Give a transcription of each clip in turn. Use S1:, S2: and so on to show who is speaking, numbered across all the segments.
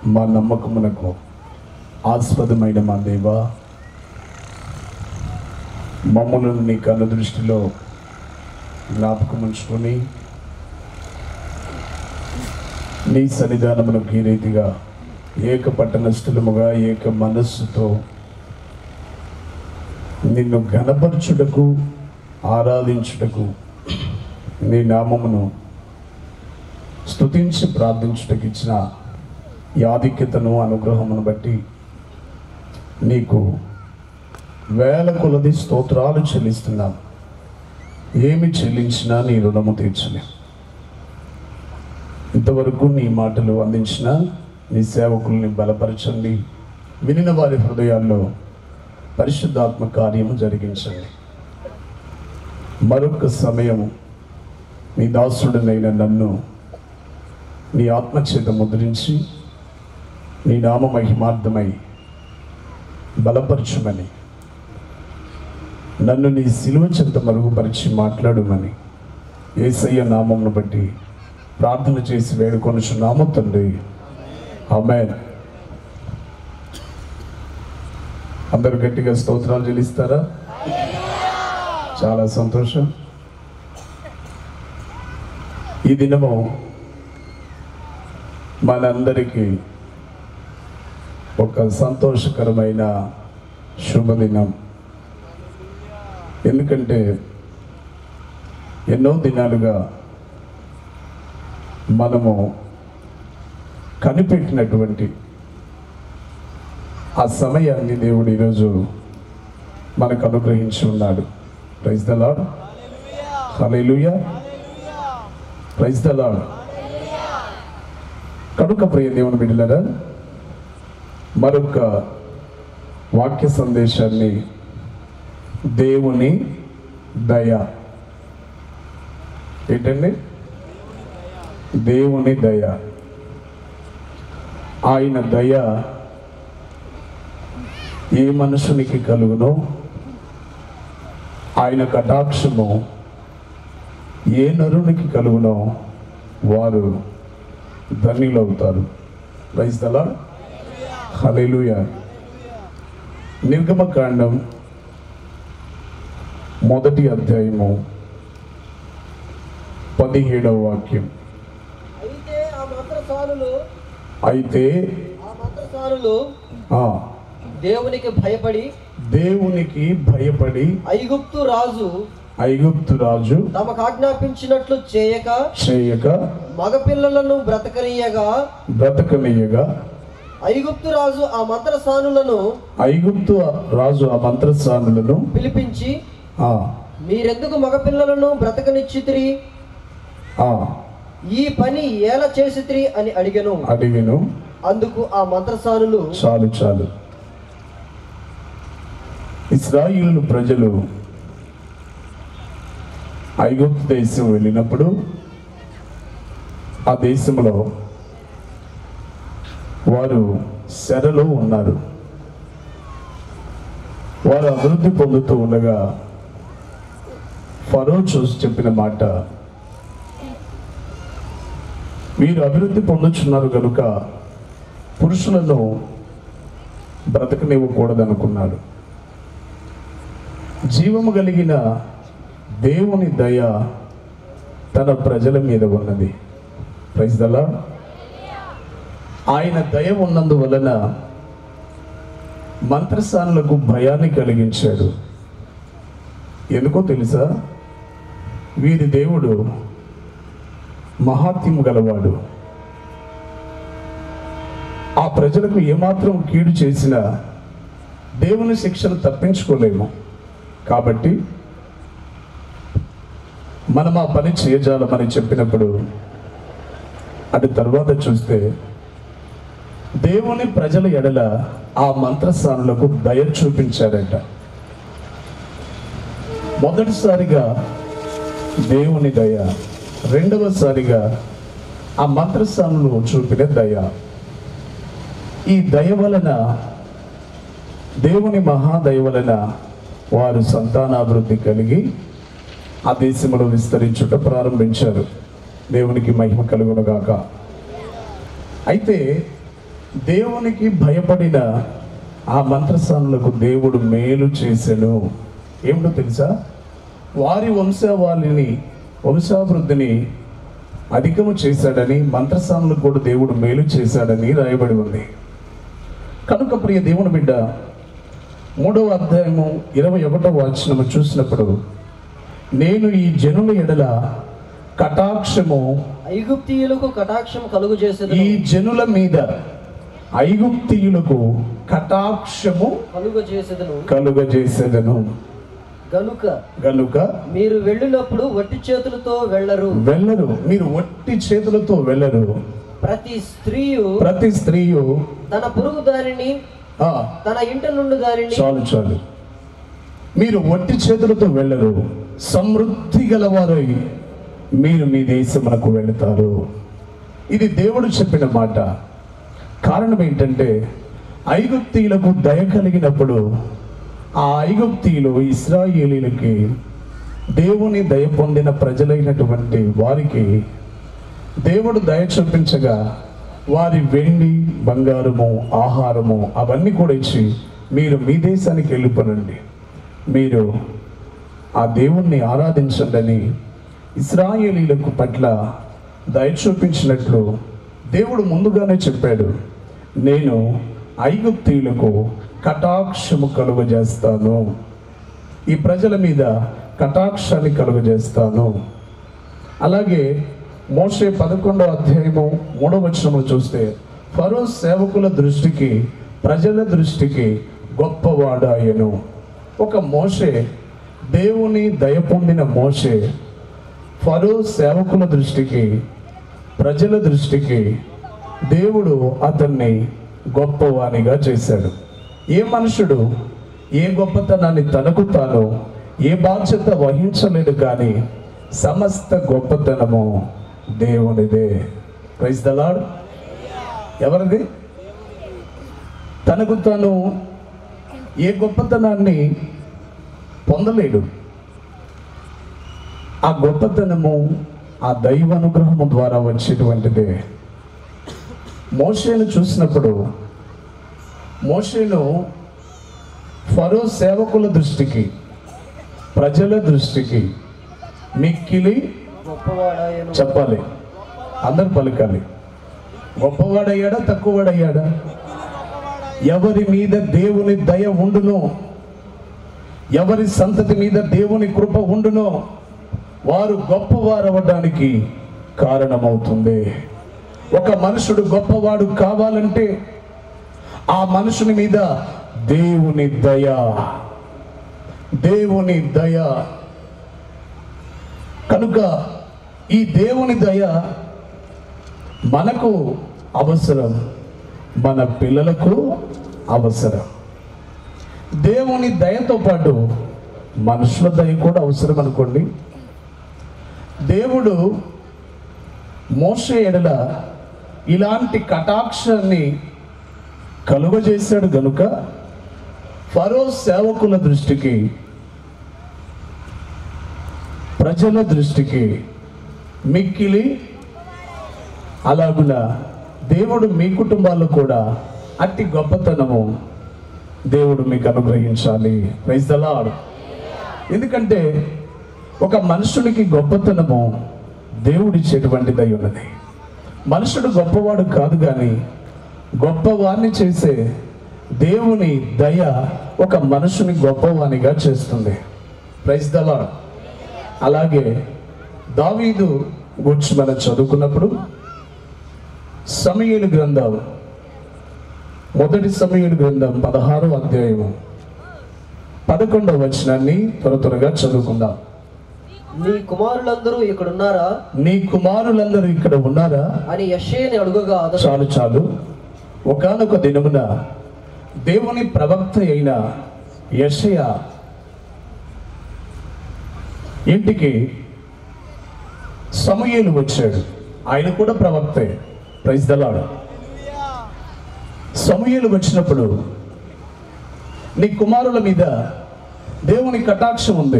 S1: మా నమ్మకమునకు ఆస్పదమైన మా దేవ మమ్మల్ని నీ కన్న దృష్టిలో జ్ఞాపకం ఉంచుకొని నీ సన్నిధానమునకు ఈ రీతిగా ఏక పట్టణస్థులముగా ఏక మనస్సుతో నిన్ను ఘనపరచుటకు ఆరాధించుటకు నీ నామమును స్తుతించి ప్రార్థించుటకు ఇచ్చిన ఈ ఆధిక్యతను అనుగ్రహమును బట్టి నీకు వేల కొలది స్తోత్రాలు చెల్లిస్తున్నాం ఏమి చెల్లించినా నీ రుణము తీర్చలేం ఇంతవరకు నీ మాటలు అందించిన నీ సేవకుల్ని బలపరచండి వినిన వారి హృదయాల్లో పరిశుద్ధాత్మ కార్యము జరిగించండి మరొక సమయం నీ దాసుడనైన నన్ను నీ ఆత్మచేత ముద్రించి నీ నామ మహిమార్థమై బలపరచుమని నన్ను నీ సిలువ చెంత మరుగుపరిచి మాట్లాడుమని ఏసయ్య నామమును బట్టి ప్రార్థన చేసి వేడుకొనుచున్నాము తండ్రి ఆమెన్ అందరు గట్టిగా స్తోత్రాలు చెల్లిస్తారా చాలా సంతోషం ఈ దినము మనందరికీ ఒక సంతోషకరమైన శుభదినం ఎందుకంటే ఎన్నో దినాలుగా మనము కనిపెట్టినటువంటి ఆ సమయాన్ని దేవుడు ఈరోజు మనకు అనుగ్రహించి ఉన్నాడు praise the lord hallelujah praise the lord కనుక ప్రియ దేవుని బిడ్డలరా మరొక వాక్య సందేశాన్ని దేవుని దయ ఏంటండి దేవుని దయ ఆయన దయ ఏ మనుషునికి కలుగునో ఆయన కటాక్షము ఏ నరునికి కలుగునో వారు ధన్యులవుతారు రైస్ దలా హలేలుయ నిర్గమకాండం మొదటి అధ్యాయము పదిహేడవ వాక్యం
S2: అయితే ఆ మంత్రసానులు
S1: అయితే
S2: ఆ మంత్రసానులు
S1: ఆ
S2: దేవునికి భయపడి
S1: దేవునికి భయపడి
S2: ఐగుప్తు రాజు
S1: ఐగుప్తు రాజు
S2: తమకు ఆజ్ఞాపించినట్లు చేయక
S1: చేయక
S2: మగపిల్లలను బ్రతకనీయగా
S1: బ్రతకనీయగా
S2: ఐగుప్తు రాజు ఆ మంత్రసానులను
S1: ఐగుప్తు రాజు ఆ మంత్రస్థానులను
S2: పిలిపించి
S1: ఆ
S2: మీరెందుకు మగపిల్లలను బ్రతకనిచ్చితిరి
S1: ఆ
S2: ఈ పని ఏల చేసితిరి అని అడిగను
S1: అడిగిను
S2: అందుకు ఆ మంత్రసానులు
S1: చాలు చాలు ఇస్రాయిలు ప్రజలు ఐగుప్తు దేశం వెళ్ళినప్పుడు ఆ దేశంలో వారు శరలో ఉన్నారు వారు అభివృద్ధి పొందుతూ ఉండగా ఫరో చూసి చెప్పిన మాట వీరు అభివృద్ధి పొందుచున్నారు కనుక పురుషులను బ్రతకనివ్వకూడదనుకున్నాడు జీవము కలిగిన దేవుని దయ తన ప్రజల మీద ఉన్నది ప్రజల ఆయన దయ ఉన్నందువలన మంత్రస్థానులకు భయాన్ని కలిగించాడు ఎందుకో తెలుసా వీరి దేవుడు మహాత్యం గలవాడు ఆ ప్రజలకు ఏమాత్రం కీడు చేసినా దేవుని శిక్షను తప్పించుకోలేము కాబట్టి మనం ఆ పని చేయజాలమని చెప్పినప్పుడు అటు తర్వాత చూస్తే దేవుని ప్రజల ఎడల ఆ మంత్రస్థానులకు దయ చూపించాడట మొదటిసారిగా దేవుని దయ రెండవసారిగా ఆ మంత్రస్థానంలో చూపిన దయ ఈ దయ వలన దేవుని మహాదయ వలన వారు సంతానాభివృద్ధి కలిగి ఆ దేశంలో విస్తరించుట ప్రారంభించారు దేవునికి మహిమ కలుగునుగాక అయితే దేవునికి భయపడిన ఆ మంత్రస్థానులకు దేవుడు మేలు చేసెను ఏమిటో తెలుసా వారి వంశావళిని వంశాభివృద్ధిని అధికము చేశాడని మంత్రస్థానులకు కూడా దేవుడు మేలు చేశాడని రాయబడి ఉంది కనుక ప్రియ దేవుని బిడ్డ మూడవ అధ్యాయము ఇరవై ఒకటో వచనము చూసినప్పుడు నేను ఈ జనుల ఎడల కటాక్షము
S2: ఐగుప్తీయులకు కటాక్షం కలుగు చేసేది
S1: ఈ జనుల మీద ఐగుప్తీయులకు కటాక్షము
S2: కలుగు చేసేదను
S1: కలుగజేసేదను
S2: గనుక
S1: గనుక
S2: మీరు వెళ్ళినప్పుడు వట్టి చేతులతో వెళ్ళరు
S1: వెళ్ళరు మీరు ఒట్టి చేతులతో వెళ్ళరు
S2: ప్రతి స్త్రీయు
S1: ప్రతి స్త్రీయు
S2: తన పురుగు దానిని
S1: ఆ,
S2: తన ఇంటి నుండి దానిని
S1: చాలు చాలు మీరు ఒట్టి చేతులతో వెళ్ళరు సమృద్ధి గలవారై మీరు మీ దేశమునకు వెళతారు ఇది దేవుడు చెప్పిన మాట కారణం ఏంటంటే ఐగుప్తీయులకు దయ కలిగినప్పుడు ఆ ఐగుప్తీయులు ఇస్రాయేలీలకి దేవుని దయ పొందిన ప్రజలైనటువంటి వారికి దేవుడు దయ చూపించగా వారి వెండి బంగారము ఆహారము అవన్నీ కూడా ఇచ్చి మీరు మీ దేశానికి వెళ్ళిపోనండి మీరు ఆ దేవుణ్ణి ఆరాధించండి అని ఇస్రాయేలీలకు పట్ల దయ చూపించినట్లు దేవుడు ముందుగానే చెప్పాడు నేను ఐగుప్తీయులకు కటాక్షము కలుగజేస్తాను ఈ ప్రజల మీద కటాక్షాన్ని కలుగజేస్తాను అలాగే మోషే పదకొండో అధ్యాయము మూడో వచనము చూస్తే ఫరో సేవకుల దృష్టికి ప్రజల దృష్టికి గొప్పవాడాయను ఒక మోషే దేవుని దయ పొందిన మోషే ఫరో సేవకుల దృష్టికి ప్రజల దృష్టికి దేవుడు అతన్ని గొప్పవానిగా చేశాడు ఏ మనుషుడు ఏ గొప్పతనాన్ని తనకు తాను ఏ బాధ్యత వహించలేడు కానీ సమస్త గొప్పతనము దేవునిదే ప్రైజ్ ద లార్డ్ ఎవరిది తనకు తాను ఏ గొప్పతనాన్ని పొందలేడు ఆ గొప్పతనము ఆ దైవ అనుగ్రహము ద్వారా వచ్చేటువంటిదే మోషేను చూసినప్పుడు మోషేను ఫరో సేవకుల దృష్టికి ప్రజల దృష్టికి మిక్కిలి
S2: గొప్పవాడాయను
S1: చెప్పాలి అందరు పలకాలి గొప్పవాడయ్యాడా తక్కువవాడయ్యాడా ఎవరి మీద దేవుని దయ ఉండునో ఎవరి సంతతి మీద దేవుని కృప ఉండునో వారు గొప్పవారవడానికి కారణమవుతుంది ఒక మనుషుడు గొప్పవాడు కావాలంటే ఆ మనుషుని మీద దేవుని దయ దేవుని దయ కనుక ఈ దేవుని దయ మనకు అవసరం మన పిల్లలకు అవసరం దేవుని దయతో పాటు మనుషుల దయ కూడా అవసరం అనుకోండి దేవుడు మోసే ఎడల ఇలాంటి కటాక్షాన్ని కలుగజేశాడు గనుక ఫరో సేవకుల దృష్టికి ప్రజల దృష్టికి మిక్కిలి అలాగున దేవుడు మీ కుటుంబాల్లో కూడా అట్టి గొప్పతనము దేవుడు మీకు అనుగ్రహించాలి ప్రైజ్ ద లార్డ్ ఎందుకంటే ఒక మనుషునికి గొప్పతనము దేవుడిచ్చేటువంటిదై ఉన్నది మనుషుడు గొప్పవాడు కాదు కానీ గొప్పవాణ్ణి చేసే దేవుని దయ ఒక మనుషుని గొప్పవానిగా చేస్తుంది ప్రైజ్ ద లార్డ్ అలాగే దావీదు గురించి మనం చదువుకున్నప్పుడు సమయలు గ్రంథం మొదటి సమయలు గ్రంథం పదహారో అధ్యాయము పదకొండవ వచనాన్ని త్వర త్వరగా చదువుకుందాం
S2: నీ కుమారులందరూ ఇక్కడ ఉన్నారా
S1: నీ కుమారులందరూ ఇక్కడ ఉన్నారా
S2: అని యశ్షేని అడుగగా అతడు
S1: చాలు చాలు ఒకానొక దినమున దేవుని ప్రవక్త అయిన యెషయ ఇంటికి సమూయేలు వచ్చాడు ఆయన కూడా ప్రవక్తే ప్రైజ్ దలాడు సమూయేలు వచ్చినప్పుడు నీ కుమారుల మీద దేవుని కటాక్షం ఉంది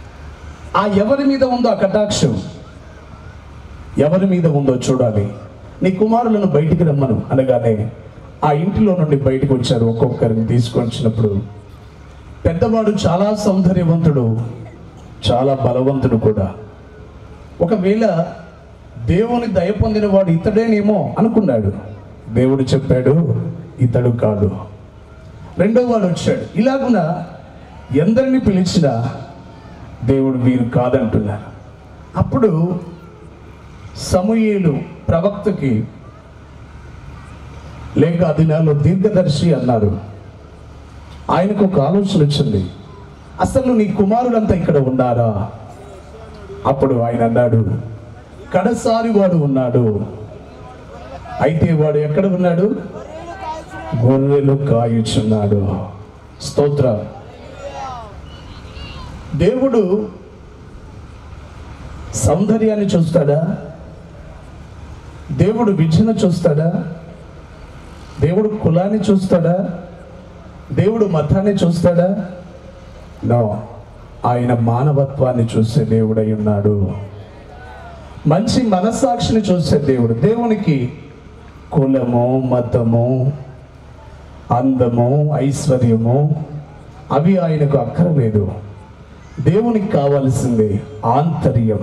S1: ఆ ఎవరి మీద ఉందో ఆ కటాక్షం ఎవరి మీద ఉందో చూడాలి నీ కుమారులను బయటికి రమ్మను అనగానే ఆ ఇంటిలో నుండి బయటకు వచ్చారు ఒక్కొక్కరిని తీసుకొని వచ్చినప్పుడు పెద్దవాడు చాలా సౌందర్యవంతుడు చాలా బలవంతుడు కూడా ఒకవేళ దేవుని దయ పొందిన వాడు ఇతడేనేమో అనుకున్నాడు దేవుడు చెప్పాడు ఇతడు కాదు రెండో వాడు వచ్చాడు ఇలాగున ఎందరిని పిలిచినా దేవుడు వీరు కాదంటున్నారు అప్పుడు సమూయేలు ప్రవక్తకి లేక ఆ దినాల్లో దీర్ఘదర్శి అన్నారు ఆయనకు ఒక ఆలోచన వచ్చింది అసలు నీ కుమారుడంతా ఇక్కడ ఉన్నారా అప్పుడు ఆయన అన్నాడు కడసారి వాడు ఉన్నాడు అయితే వాడు ఎక్కడ ఉన్నాడు గొర్రెలు కాయుచున్నాడు స్తోత్ర దేవుడు సౌందర్యాన్ని చూస్తాడా దేవుడు విద్యను చూస్తాడా దేవుడు కులాన్ని చూస్తాడా దేవుడు మతాన్ని చూస్తాడా నో ఆయన మానవత్వాన్ని చూసే దేవుడై ఉన్నాడు మంచి మనస్సాక్షిని చూసే దేవుడు దేవునికి కులము మతము అందము ఐశ్వర్యము అవి ఆయనకు అక్కరలేదు దేవునికి కావలసింది ఆంతర్యం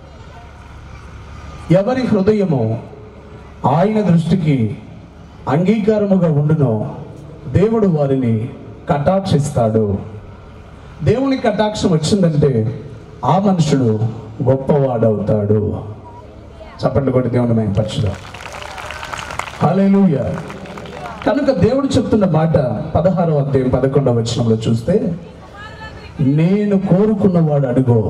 S1: ఎవరి హృదయము ఆయన దృష్టికి అంగీకారముగా ఉండునో దేవుడు వారిని కటాక్షిస్తాడు దేవుని కటాక్షం వచ్చిందంటే ఆ మనుషుడు గొప్పవాడవుతాడు చప్పట్లు కొట్టి దేవుని మేము పరచుదాం హల్లెలూయా కనుక దేవుడు చెప్తున్న మాట పదహారో అధ్యాయం పదకొండవ వచనంలో చూస్తే నేను కోరుకున్నవాడు అడుగో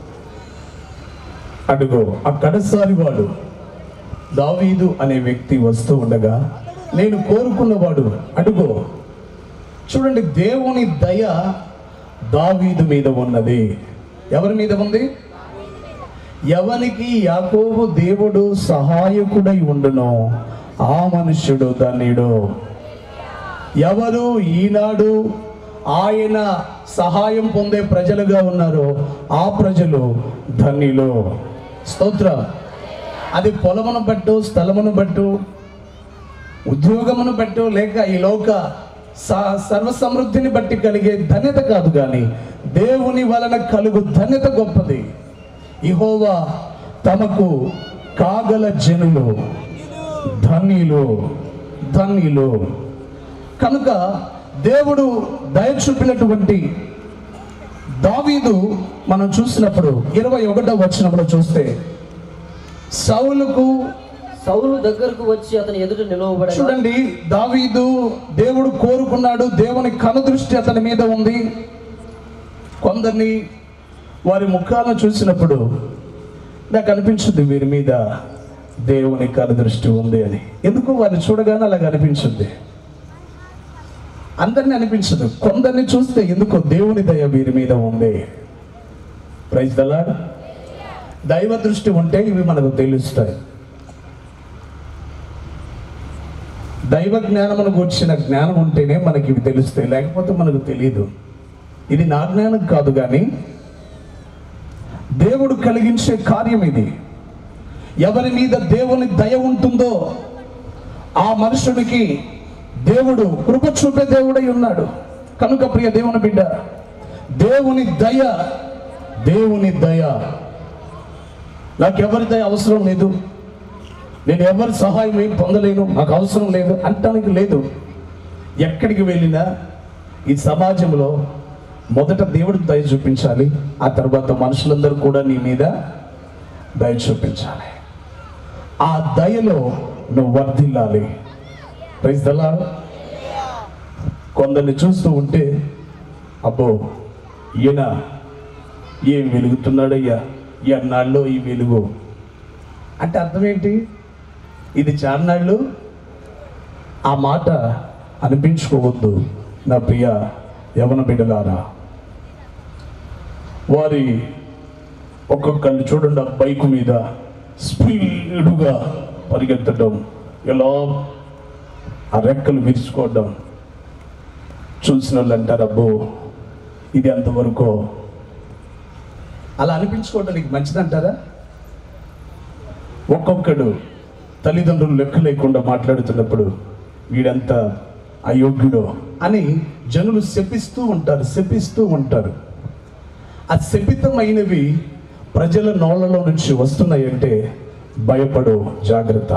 S1: అడుగో ఆ కడసారి వాడు దావీదు అనే వ్యక్తి వస్తూ ఉండగా నేను కోరుకున్నవాడు అడుగో చూడండి దేవుని దయ దావీదు మీద ఉన్నది ఎవరి మీద ఉంది ఎవనికి యాకోబు దేవుడు సహాయకుడై ఉండునో ఆ మనుష్యుడు ధన్యుడు ఎవరు ఈనాడు ఆయన సహాయం పొందే ప్రజలుగా ఉన్నారో ఆ ప్రజలు ధన్యులు స్తోత్ర అది పొలమును బట్టు స్థలమును బట్టు ఉద్యోగమును బట్టు లేక ఈ లోక స- సర్వ సమృద్ధిని బట్టి కలిగే ధన్యత కాదు కానీ దేవుని వలన కలుగు ధన్యత గొప్పది ఇహోవా తమకు కాగల జనులు ధన్యులు ధన్యులు కనుక దేవుడు దయ చూపినటువంటి దావీదు మనం చూసినప్పుడు ఇరవై ఒకటో వచనంలో చూస్తే సౌలుకు
S2: సౌలు దగ్గరకు వచ్చి అతని ఎదుట నిలవబడగా
S1: చూడండి దావీదు దేవుడు కోరుకున్నాడు దేవుని కనుదృష్టి అతని మీద ఉంది కొందరిని వారి ముఖాలను చూసినప్పుడు నాకు అనిపించింది వీరి మీద దేవుని కనుదృష్టి ఉంది అని ఎందుకు వారిని చూడగానే అలాగ అనిపించింది అందరిని అనిపించదు కొందరిని చూస్తే ఎందుకో దేవుని దయ వీరి మీద ఉంది ప్రైజ్ దలా దైవ దృష్టి ఉంటే ఇవి మనకు తెలుస్తాయి దైవ జ్ఞానమును కూర్చిన జ్ఞానం ఉంటేనే మనకి ఇవి తెలుస్తాయి లేకపోతే మనకు తెలియదు ఇది నా జ్ఞానం కాదు కానీ దేవుడు కలిగించే కార్యం ఇది ఎవరి మీద దేవుని దయ ఉంటుందో ఆ మనుషుడికి దేవుడు కృప చూపే దేవుడై ఉన్నాడు కనుక ప్రియ దేవుని బిడ్డ దేవుని దయ దేవుని దయ నాకెవరి దయ అవసరం లేదు నేను ఎవరి సహాయం ఏం పొందలేను నాకు అవసరం లేదు అంటానికి లేదు ఎక్కడికి వెళ్ళినా ఈ సమాజంలో మొదట దేవుడికి దయ చూపించాలి ఆ తర్వాత మనుషులందరూ కూడా నీ మీద దయ చూపించాలి ఆ దయలో నువ్వు వర్ధిల్లాలి ప్రైజ్ దలా కొందరిని చూస్తూ ఉంటే అబ్బో ఈయన ఏం వెలుగుతున్నాడయ్యా ఎన్నాళ్ళు ఈ వెలుగు అంటే అర్థం ఏంటి ఇది చార్నాళ్ళు ఆ మాట అనిపించుకోవద్దు నా ప్రియ యవన బిడ్డలారా వారి ఒక్కొక్కరిని చూడండి ఆ బైక్ మీద స్పీడుగా పరిగెత్తడం ఎలా ఆ రెక్కలు విరుచుకోవడం చూసిన వాళ్ళు అంటారు అబ్బో ఇది అంతవరకు అలా అనిపించుకోవడం నీకు మంచిదంటారా ఒక్కొక్కడు తల్లిదండ్రులు లెక్క లేకుండా మాట్లాడుతున్నప్పుడు వీడంతా అయోగ్యుడో అని జనులు శపిస్తూ ఉంటారు శపిస్తూ ఉంటారు ఆ శపితమైనవి ప్రజల నోళ్ళలో నుంచి వస్తున్నాయంటే భయపడు జాగ్రత్త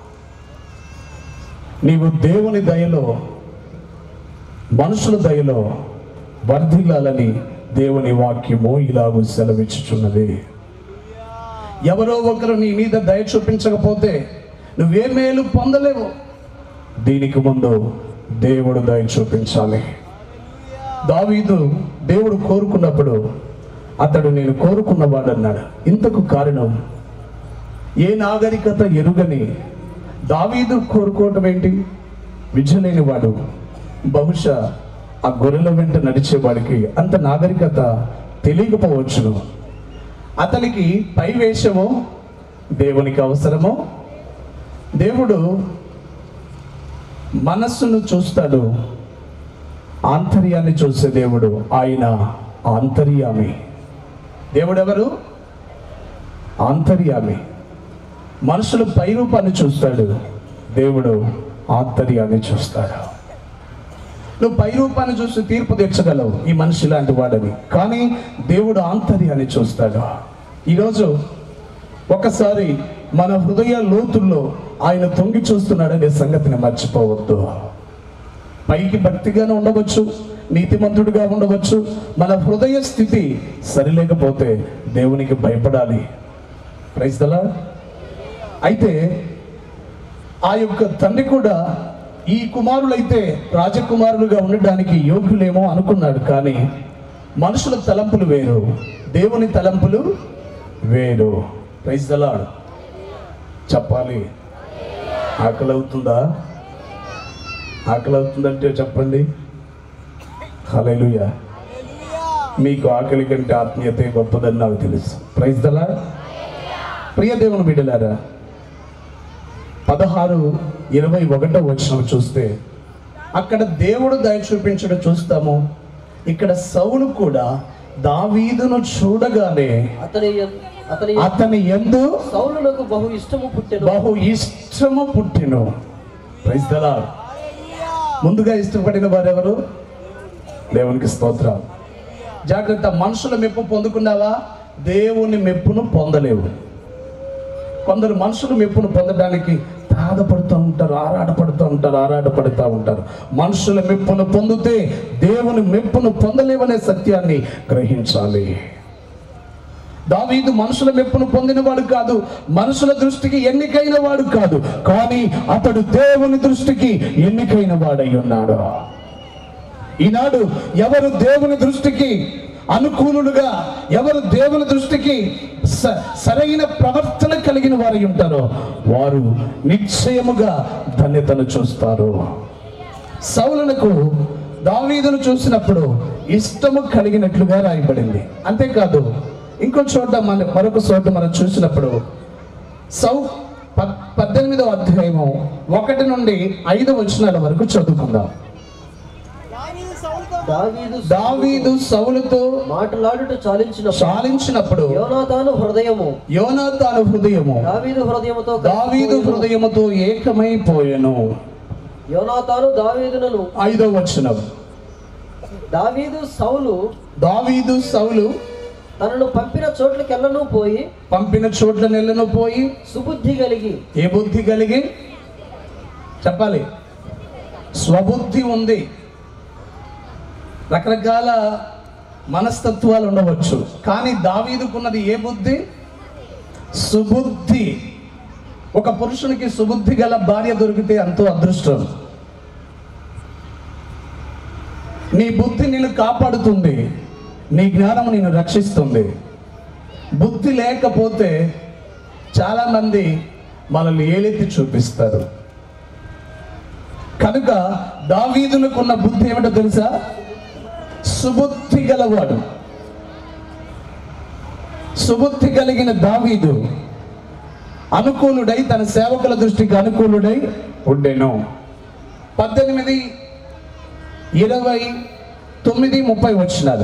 S1: నీవు దేవుని దయలో మనుషుల దయలో వర్ధిల్లాలని దేవుని వాక్యము ఇలాగూ సెలవిచ్చుచున్నది ఎవరో ఒకరు నీ మీద దయ చూపించకపోతే నువ్వే మేలు పొందలేవు దీనికి ముందు దేవుడు దయ చూపించాలి దావీదు దేవుడు కోరుకున్నప్పుడు అతడు నేను కోరుకున్నవాడన్నాడు ఇంతకు కారణం ఏ నాగరికత ఎరుగని దావీదు కోరుకోవటం ఏంటి విద్య వాడు బహుశా ఆ గొర్రెల వెంట నడిచేవాడికి అంత నాగరికత తెలియకపోవచ్చును అతనికి పై వేషము దేవునికి అవసరము దేవుడు మనస్సును చూస్తాడు ఆంతర్యాన్ని చూసే దేవుడు ఆయన ఆంతర్యామి దేవుడు ఎవరు ఆంతర్యామి మనుషులు పై రూపాన్ని చూస్తాడు దేవుడు ఆంతర్యాన్ని చూస్తాడు నువ్వు పై రూపాన్ని చూసి తీర్పు తీర్చగలవు ఈ మనిషి లాంటి వాడని కానీ దేవుడు ఆంతర్యాన్ని చూస్తాడు ఈరోజు ఒకసారి మన హృదయ లోతుల్లో ఆయన తొంగి చూస్తున్నాడనే సంగతిని మర్చిపోవద్దు పైకి భక్తిగానే ఉండవచ్చు నీతిమంతుడిగా ఉండవచ్చు మన హృదయ స్థితి సరిలేకపోతే దేవునికి భయపడాలి క్రైస్తలా అయితే ఆ యొక్క తండ్రి కూడా ఈ కుమారులైతే రాజకుమారులుగా ఉండడానికి యోగ్యులేమో అనుకున్నాడు కానీ మనుషుల తలంపులు వేరు దేవుని తలంపులు వేరు క్రైస్తలాడు చెప్పాలి ఆకలి అవుతుందా ఆకలి అవుతుందంటే చెప్పండి హల్లెలూయా మీకు ఆకలి కంటే ఆత్మీయత గొప్పదని నాకు తెలుసు ప్రైజ్ దలా ప్రియ దేవుని బిడ్డలారా పదహారు ఇరవై ఒకటో వచనం చూస్తే అక్కడ దేవుడు దయ చూపించడం చూస్తాము ఇక్కడ సౌలు కూడా దావీదును చూడగానే
S2: అతని ఎన్- అతని
S1: అతని ఎందు
S2: సౌలునకు బహు ఇష్టము పుట్టెను
S1: బహు ఇష్టము పుట్టిను ప్రైజ్ ద లార్డ్. ముందుగా ఇష్టపడిన వారెవరు దేవునికి స్తోత్రం జాగ్రత్త మనుషుల మెప్పు పొందుకున్నావా దేవుని మెప్పును పొందలేవు కొందరు మనుషులు మెప్పును పొందడానికి బాధపడుతూ ఉంటారు ఆరాటపడుతూ ఉంటారు ఆరాటపడుతూ ఉంటారు మనుషుల మెప్పును పొందితే దేవుని మెప్పును పొందలేవనే సత్యాన్ని గ్రహించాలి దావీదు మనుషుల మెప్పును పొందినవాడు కాదు మనుషుల దృష్టికి ఎన్నికైన వాడు కాదు కానీ అతడు దేవుని దృష్టికి ఎన్నికైన వాడై ఉన్నాడు ఈనాడు ఎవరు దేవుని దృష్టికి అనుకూలులుగా ఎవరు దేవుని దృష్టికి స- సరైన ప్రవర్తన కలిగిన వారు ఉంటారో వారు నిశ్చయముగా ధన్యతను చూస్తారు సౌలునకు దావీదును చూసినప్పుడు ఇష్టము కలిగినట్లుగా రాయబడింది అంతేకాదు ఇంకో చోట మన మరొక చోట మనం చూసినప్పుడు సౌ ప- పద్దెనిమిదవ అధ్యాయము ఒకటి నుండి ఐదు వచనాల వరకు చదువుకుందాం
S2: దావీదు
S1: దావీదు సౌలుతో
S2: మాట్లాడుట చాలించినప్పుడు
S1: చాలించినప్పుడు
S2: యోనాతాను హృదయము
S1: యోనాతాను హృదయము
S2: దావీదు హృదయముతో
S1: దావీదు
S2: కలిసిపోయెను.
S1: హృదయముతో ఏకమైపోయెను
S2: యోనాతాను దావీదునను
S1: ఐదో వచనం
S2: దావీదు సౌలు
S1: దావీదు సౌలు
S2: తనను పంపిన చోట్లకెల్లను పోయి
S1: పంపిన చోట్ల నెలను పోయి
S2: సుబుద్ధి కలిగి
S1: ఏ బుద్ధి కలిగి చెప్పాలి స్వబుద్ధి ఉంది రకరకాల మనస్తత్వాలు ఉండవచ్చు కానీ దావీదుకున్నది ఏ బుద్ధి సుబుద్ధి ఒక పురుషునికి సుబుద్ధి గల భార్య దొరికితే ఎంతో అదృష్టం నీ బుద్ధి నిన్ను కాపాడుతుంది నీ జ్ఞానం నిన్ను రక్షిస్తుంది బుద్ధి లేకపోతే చాలామంది మనల్ని ఏలెత్తి చూపిస్తారు కనుక దావీదులకున్న బుద్ధి ఏమిటో తెలుసా సుబుద్ధి గలవాడు సుబుద్ధి కలిగిన దావీదు అనుకూలుడై తన సేవకుల దృష్టికి అనుకూలుడై ఉండెను పద్దెనిమిది ఇరవై తొమ్మిది ముప్పై వచ్చినారు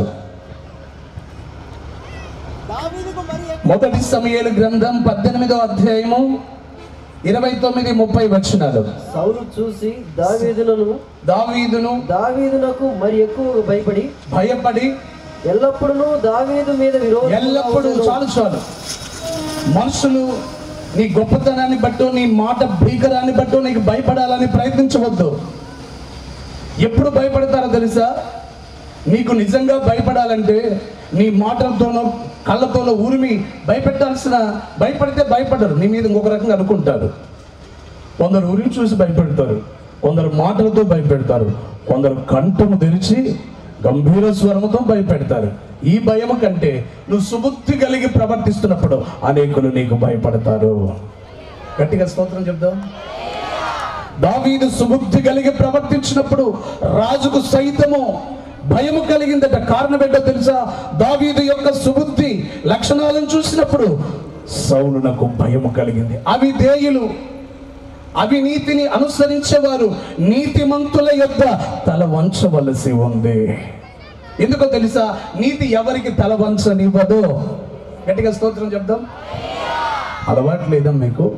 S1: మొదటి సమయాలు గ్రంథం పద్దెనిమిదో అధ్యాయము ఇరవై తొమ్మిది ముప్పై వచ్చినాలు
S2: సౌలు చూసి దావీదులను
S1: దావీదును
S2: దావీదునకు మరి ఎక్కువ భయపడి
S1: భయపడి
S2: ఎల్లప్పుడూ దావీదు మీద విరోధం
S1: ఎల్లప్పుడూ చాలు చాలు మనుషులు నీ గొప్పతనాన్ని బట్టు నీ మాట భీకరాన్ని బట్టు నీకు భయపడాలని ప్రయత్నించవద్దు ఎప్పుడు భయపడతారో తెలుసా నీకు నిజంగా భయపడాలంటే నీ మాటలతోనో కళ్ళతోనో ఉరిమి భయపెట్టాల్సిన భయపడితే భయపడరు నీ మీద ఇంకొక రకంగా అనుకుంటారు కొందరు ఉరిమి చూసి భయపెడతారు కొందరు మాటలతో భయపెడతారు కొందరు కంఠము తెరిచి గంభీర స్వరముతో భయపెడతారు ఈ భయము కంటే నువ్వు సుబుద్ధి కలిగి ప్రవర్తిస్తున్నప్పుడు అనేకులు నీకు భయపడతారు గట్టిగా స్తోత్రం చెప్దాం దావీదు సుబుద్ధి కలిగి ప్రవర్తించినప్పుడు రాజుకు సైతము భయము కలిగిందట కారణం ఏంటో తెలుసా దావీదు యొక్క సుబుద్ధి లక్షణాలను చూసినప్పుడు సౌలునకు భయము కలిగింది అవి దేయులు అవినీతిని అనుసరించేవారు నీతిమంతుల యొక్క తల వంచవలసి ఉంది ఎందుకో తెలుసా నీతి ఎవరికి తల వంచనివ్వదు గట్టిగా స్తోత్రం చెప్దాం అలవాటు లేదా మీకు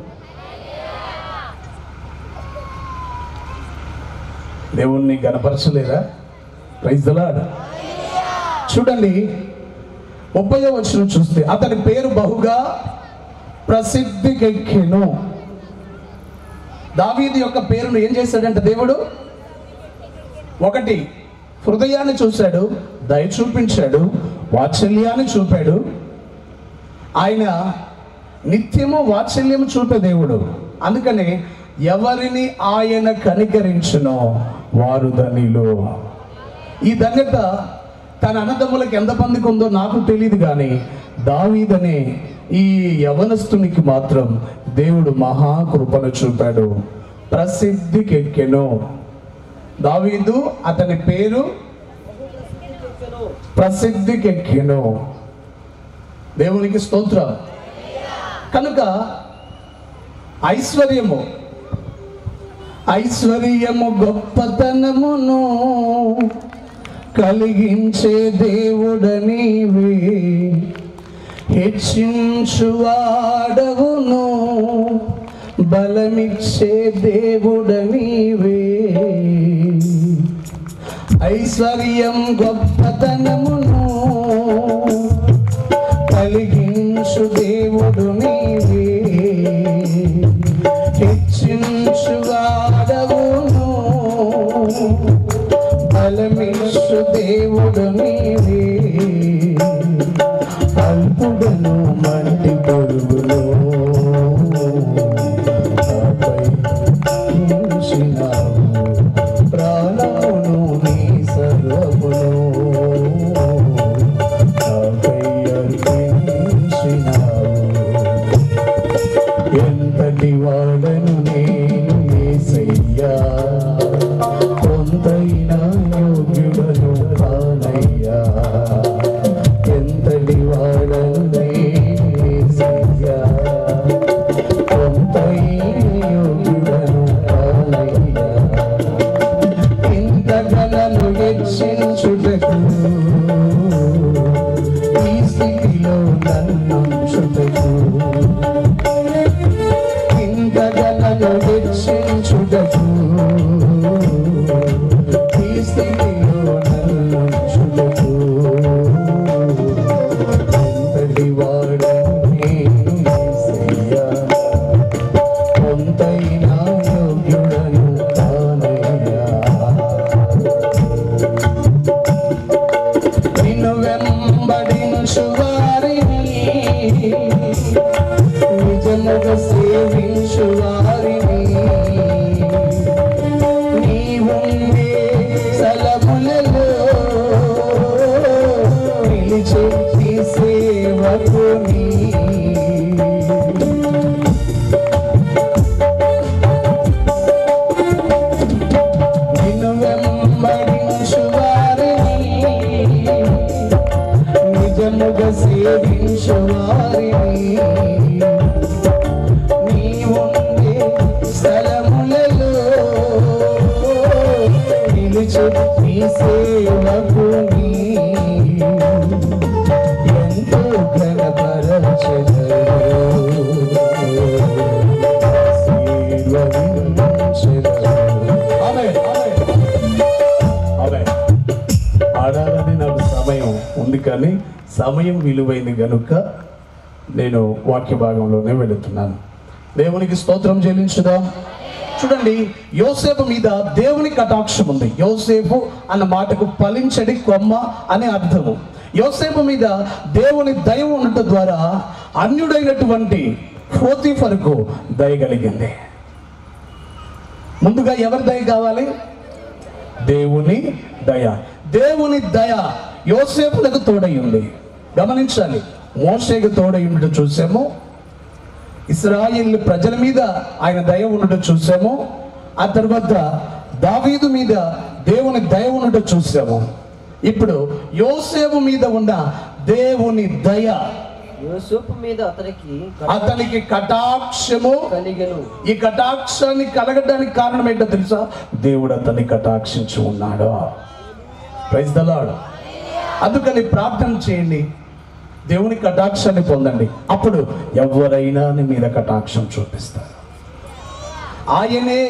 S1: దేవుణ్ణి గనపరచలేదా ప్రైజ్ దలాడ్ చూడండి ముప్పై వచ్చిన చూస్తే అతని పేరు బహుగా ప్రసిద్ధికెక్కెను దావీదు యొక్క పేరును ఏం చేశాడంటే దేవుడు ఒకటి హృదయాన్ని చూశాడు దయ చూపించాడు వాత్సల్యాన్ని చూపాడు ఆయన నిత్యము వాత్సల్యము చూపే దేవుడు అందుకని ఎవరిని ఆయన కనికరించునో వారు ధనిలు ఈ ధన్యత తన అన్నదమ్ములకు ఎంత మందికి ఉందో నాకు తెలియదు కానీ దావీదనే ఈ యవనస్తునికి మాత్రం దేవుడు మహాకృపను చూపాడు ప్రసిద్ధికెక్కెను దావీదు అతని పేరు ప్రసిద్ధికెక్కెను దేవునికి స్తోత్రం కనుక ఐశ్వర్యము ఐశ్వర్యము గొప్పతనమును కలిగించే దేవుడ నీవే హెచ్చించువాడవును బలమిచ్చే దేవుడ నీవే ఐశ్వర్యం గొప్పతనమును కలిగించు దేవుడు నీవే హెచ్చించువాడవును బలమిచ్చు దేవుడు నీవే అల్పుడను మంటి పొరుగులో నాపై ఉంచినావు. ప్రాణమును నీ సర్వమును నాపై అర్పించినావు. ఎంతటి వాడను నేను ఏసయ్యా కొంతైనా యోగ్యుడను కానయ్యా ఎంతటి వాడను నేను ఏసయ్యా కొంతైనా యోగ్యుడను కానయ్యా ఇంతగలను హెచ్చించుటకు ఈ స్థితిలో నన్ను చుటకు ఇంతగలను హెచ్చించుటకు ఈ స్థితిలో నన్ను చుటకు ఎంతటి వాడు నేను యేసయ్యా కొంతైనా యోగ్యుడను కానయ్యా నిన్ను వెంబడించు వారిని నిజముగా సేవించు వారిని నీవుండే స్థలములలో నిలిచి నీ సేవకుని నిన్ను వెంబడించు వారిని నిజముగా సేవించు వారిని నీవుండే స్థలములలో నిలిచి నీ సేవకుని ఎంతో ఘనపరచెదరు కానీ సమయం విలువైంది గనుక నేను వాక్య భాగంలోనే వెళుతున్నాను దేవునికి స్తోత్రం చెల్లించుదాం చూడండి యోసేపు మీద దేవుని కటాక్షం ఉంది యోసేపు అన్న మాటకు ఫలించడి కొమ్మ అనే అర్థము యోసేపు మీద దేవుని దయ ఉండటం ద్వారా అన్యుడైనటువంటి ఫోతిఫరుకు దయ కలిగింది ముందుగా ఎవరి దయ కావాలి దేవుని దయ దేవుని దయ యోసేపులకు తోడై ఉంది గమనించాలి మోసేకు తోడై ఉండటం చూసాము ఇస్రాయిల్ ప్రజల మీద ఆయన దయ ఉండటం చూసాము ఆ తర్వాత దావీదు మీద దేవుని దయ ఉండటం చూసాము ఇప్పుడు యోసేపు మీద ఉన్న దేవుని దయ
S2: యోసేపు మీద అతనికి
S1: అతనికి కటాక్షము
S2: కలిగెను
S1: ఈ కటాక్షాన్ని కలగడానికి కారణం ఏంటో తెలుసా దేవుడు అతన్ని కటాక్షించి ఉన్నాడు ప్రైజ్ దలాడు అందుకని ప్రార్థన చేయండి దేవుని కటాక్షాన్ని పొందండి అప్పుడు ఎవరైనా నీ మీద కటాక్షం చూపిస్తారు ఆయనే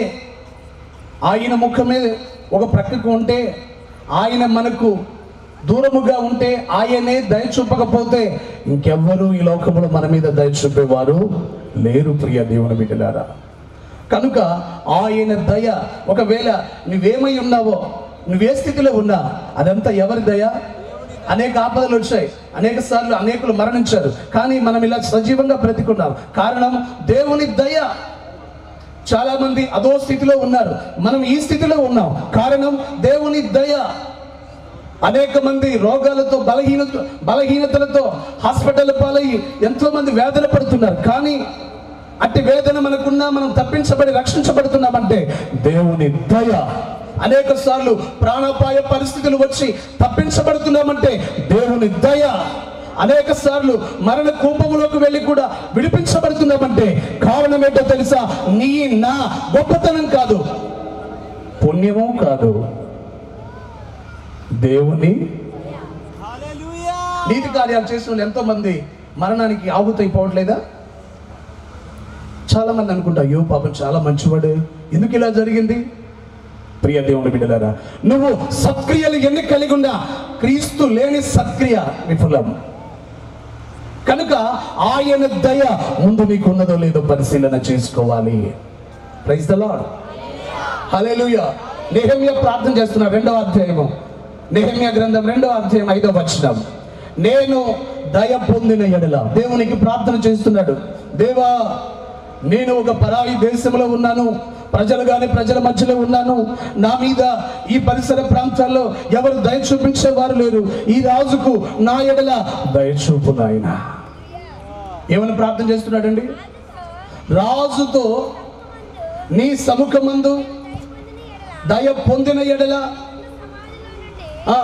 S1: ఆయన ముఖమే ఒక ప్రక్కకు ఉంటే ఆయన మనకు దూరముగా ఉంటే ఆయనే దయ చూపకపోతే ఇంకెవ్వరూ ఈ లోకంలో మన మీద దయ చూపేవారు లేరు ప్రియ దేవుని బిడ్డలారా కనుక ఆయన దయ ఒకవేళ నువ్వేమై ఉన్నావో నువ్వే స్థితిలో ఉన్నా అదంతా ఎవరి దయ అనేక ఆపదలు వచ్చాయి అనేక సార్లు అనేకులు మరణించారు కానీ మనం ఇలా సజీవంగా బ్రతికున్నాం కారణం దేవుని దయ చాలా మంది అదో స్థితిలో ఉన్నారు మనం ఈ స్థితిలో ఉన్నాం కారణం దేవుని దయ అనేక మంది రోగాలతో బలహీనత బలహీనతలతో హాస్పిటల్ పాలయ్యి ఎంతో మంది వేదన పడుతున్నారు కానీ అట్టి వేదన మనకున్నా మనం తప్పించబడి రక్షించబడుతున్నామంటే దేవుని దయ అనేక సార్లు ప్రాణాపాయ పరిస్థితులు వచ్చి తప్పించబడుతున్నామంటే దేవుని దయ అనేక సార్లు మరణ కూపములోకి వెళ్ళి కూడా విడిపించబడుతున్నామంటే కారణం ఏంటో తెలుసా నీ నా గొప్పతనం కాదు పుణ్యము కాదు దేవుని నీతి కార్యాలు చేసిన వాళ్ళు ఎంతో మంది మరణానికి ఆహుతైపోవట్లేదా చాలా మంది అనుకుంటా అయ్యో పాపం చాలా మంచివాడు ఎందుకు ఇలా జరిగింది ప్రియ దేవుని బిడ్డలారా నువ్వు సత్క్రియలు ఎన్ని కలిగి ఉన్నా క్రీస్తు లేని సత్క్రియ విఫలం కనుక ఆయన దయ ముందు నీకు ఉన్నదో లేదో పరిశీలన చేసుకోవాలి ప్రైజ్ ద లార్డ్ హల్లెలూయా నెహమ్య ప్రార్థన చేస్తున్నా రెండవ అధ్యాయము నెహమ్య గ్రంథం రెండవ అధ్యాయం ఐదవ వచనం నేను దయ పొందిన ఎడల దేవునికి ప్రార్థన చేస్తున్నాడు దేవా నేను ఒక పరాయి దేశంలో ఉన్నాను ప్రజలు గాని ప్రజల మధ్యలో ఉన్నాను నా మీద ఈ పరిసర ప్రాంతాల్లో ఎవరు దయ చూపించేవారు లేరు ఈ రాజుకు నా ఎడల దయ చూపు నాయన ఏమని ప్రార్థన చేస్తున్నాడండి రాజుతో నీ సముఖమందు దయ పొందిన ఎడల ఆ,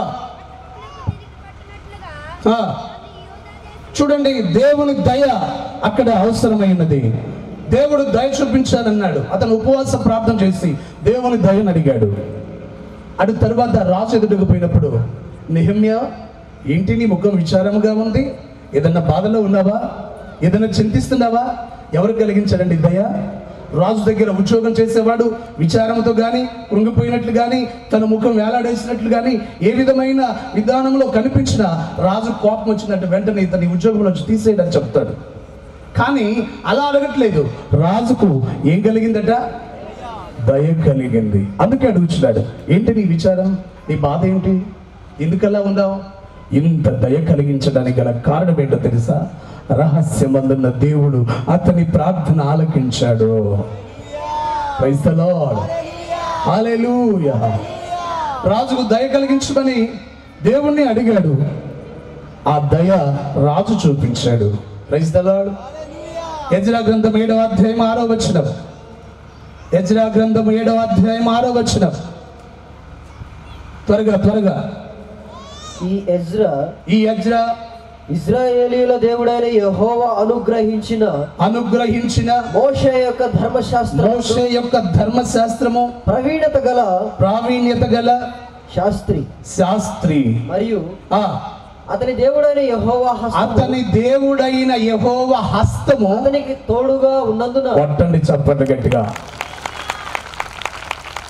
S1: ఆ, చూడండి దేవుని దయ అక్కడ అవసరమైనది దేవుడు దయ చూపించానన్నాడు అతను ఉపవాస ప్రార్థన చేసి దేవుని దయను అడిగాడు అటు తర్వాత రాజు ఎదుటికి పోయినప్పుడు నిహమ్య ఏంటి నీ ముఖం విచారముగా ఉంది ఏదన్నా బాధలో ఉన్నావా ఏదన్నా చింతిస్తున్నావా ఎవరు కలిగించాడండి దయ రాజు దగ్గర ఉద్యోగం చేసేవాడు విచారంతో కానీ కృంగిపోయినట్లు కానీ తన ముఖం వేలాడేసినట్లు కానీ ఏ విధమైన విధానంలో కనిపించినా రాజు కోపం వచ్చినట్టు వెంటనే ఇతని ఉద్యోగంలో తీసేయడని చెప్తాడు కానీ అలా అడగట్లేదు రాజుకు ఏం కలిగిందట దయ కలిగింది అందుకే అడుగుచున్నాడు ఏంటి నీ విచారం నీ బాధ ఏంటి ఎందుకలా ఉన్నావు ఇంత దయ కలిగించడానికి గల కారణం ఏంటో తెలుసా రహస్యమందున్న దేవుడు అతని ప్రార్థన ఆలకించాడు Praise the Lord. Hallelujah. రాజుకు దయ కలిగించమని దేవుణ్ణి అడిగాడు ఆ దయ రాజు చూపించాడు ప్రైజ్ ద లార్డ్ ఎజ్రా గ్రంథం ఏడవ అధ్యాయం ఆరో వచనం ఎజ్రా గ్రంథం ఏడవ అధ్యాయం ఆరో వచనం త్వరగా త్వరగా
S2: ఈ ఎజ్రా
S1: ఈ ఎజ్రా
S2: ఇజ్రాయేలీల దేవుడైన యెహోవా అనుగ్రహించిన
S1: అనుగ్రహించిన
S2: మోషే యొక్క ధర్మశాస్త్రం
S1: మోషే యొక్క ధర్మశాస్త్రము
S2: ప్రవీణత గల
S1: ప్రావీణ్యత గల
S2: శాస్త్రి
S1: శాస్త్రి
S2: మరియు
S1: ఆ
S2: అతని దేవుడైన యెహోవా హస్తము
S1: అతని దేవుడైన యహోవ హస్తము
S2: అతనికి తోడుగా ఉన్నందున
S1: కొట్టండి చప్పట్లు గట్టిగా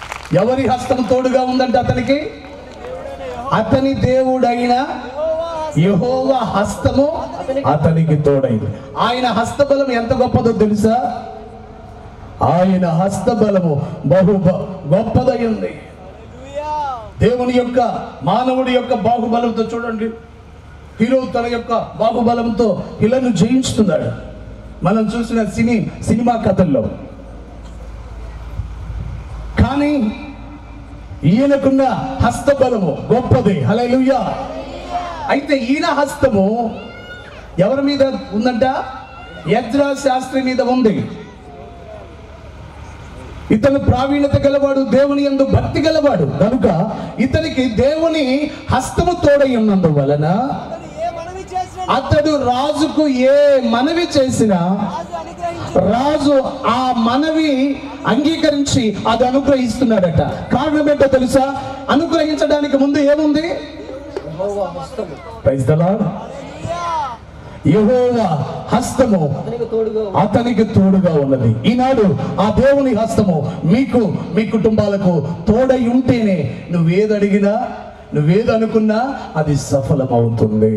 S1: ఎవరి హస్తం తోడుగా ఉందంటే అతనికి అతని దేవుడైన యెహోవా హస్తము అతనికి తోడైంది ఆయన హస్తబలం ఎంత గొప్పదో తెలుసా ఆయన హస్తబలము బహు బ- గొప్పదై ఉంది దేవుని యొక్క మానవుడి యొక్క బాహుబలంతో చూడండి హీరో తన యొక్క బాహుబలంతో ఇళ్లను జయించుతున్నాడు మనం చూసిన సినీ సినిమా కథల్లో కానీ ఈయనకున్న హస్తబలము గొప్పది హల్లెలూయా అయితే ఈయన హస్తము ఎవరి మీద ఉందంట యజ్రా శాస్త్రి మీద ఉంది ఇతను ప్రావీణ్యత గలవాడు దేవుని యందు భక్తి గలవాడు కనుక ఇతనికి దేవుని హస్తము తోడై ఉన్నందువలన
S3: అతడు ఏ మనవి చేసిన
S1: అతడు రాజుకు ఏ మనవి చేసినా
S3: రాజు అనుగ్రహించి
S1: రాజు ఆ మనవి అంగీకరించి అది అనుగ్రహిస్తున్నాడట కారణం ఏంటో తెలుసా అనుగ్రహించడానికి ముందు ఏముంది
S2: యెహోవా హస్తము
S1: Praise the Lord. యెహోవా హస్తము
S2: అతనికి తోడుగా ఉంది.
S1: అతనికి తోడుగా ఉన్నది ఈనాడు ఆ దేవుని హస్తము మీకు మీ కుటుంబాలకు తోడై ఉంటేనే నువ్వేది అడిగినా నువ్వేది అనుకున్నా అది సఫలమవుతుంది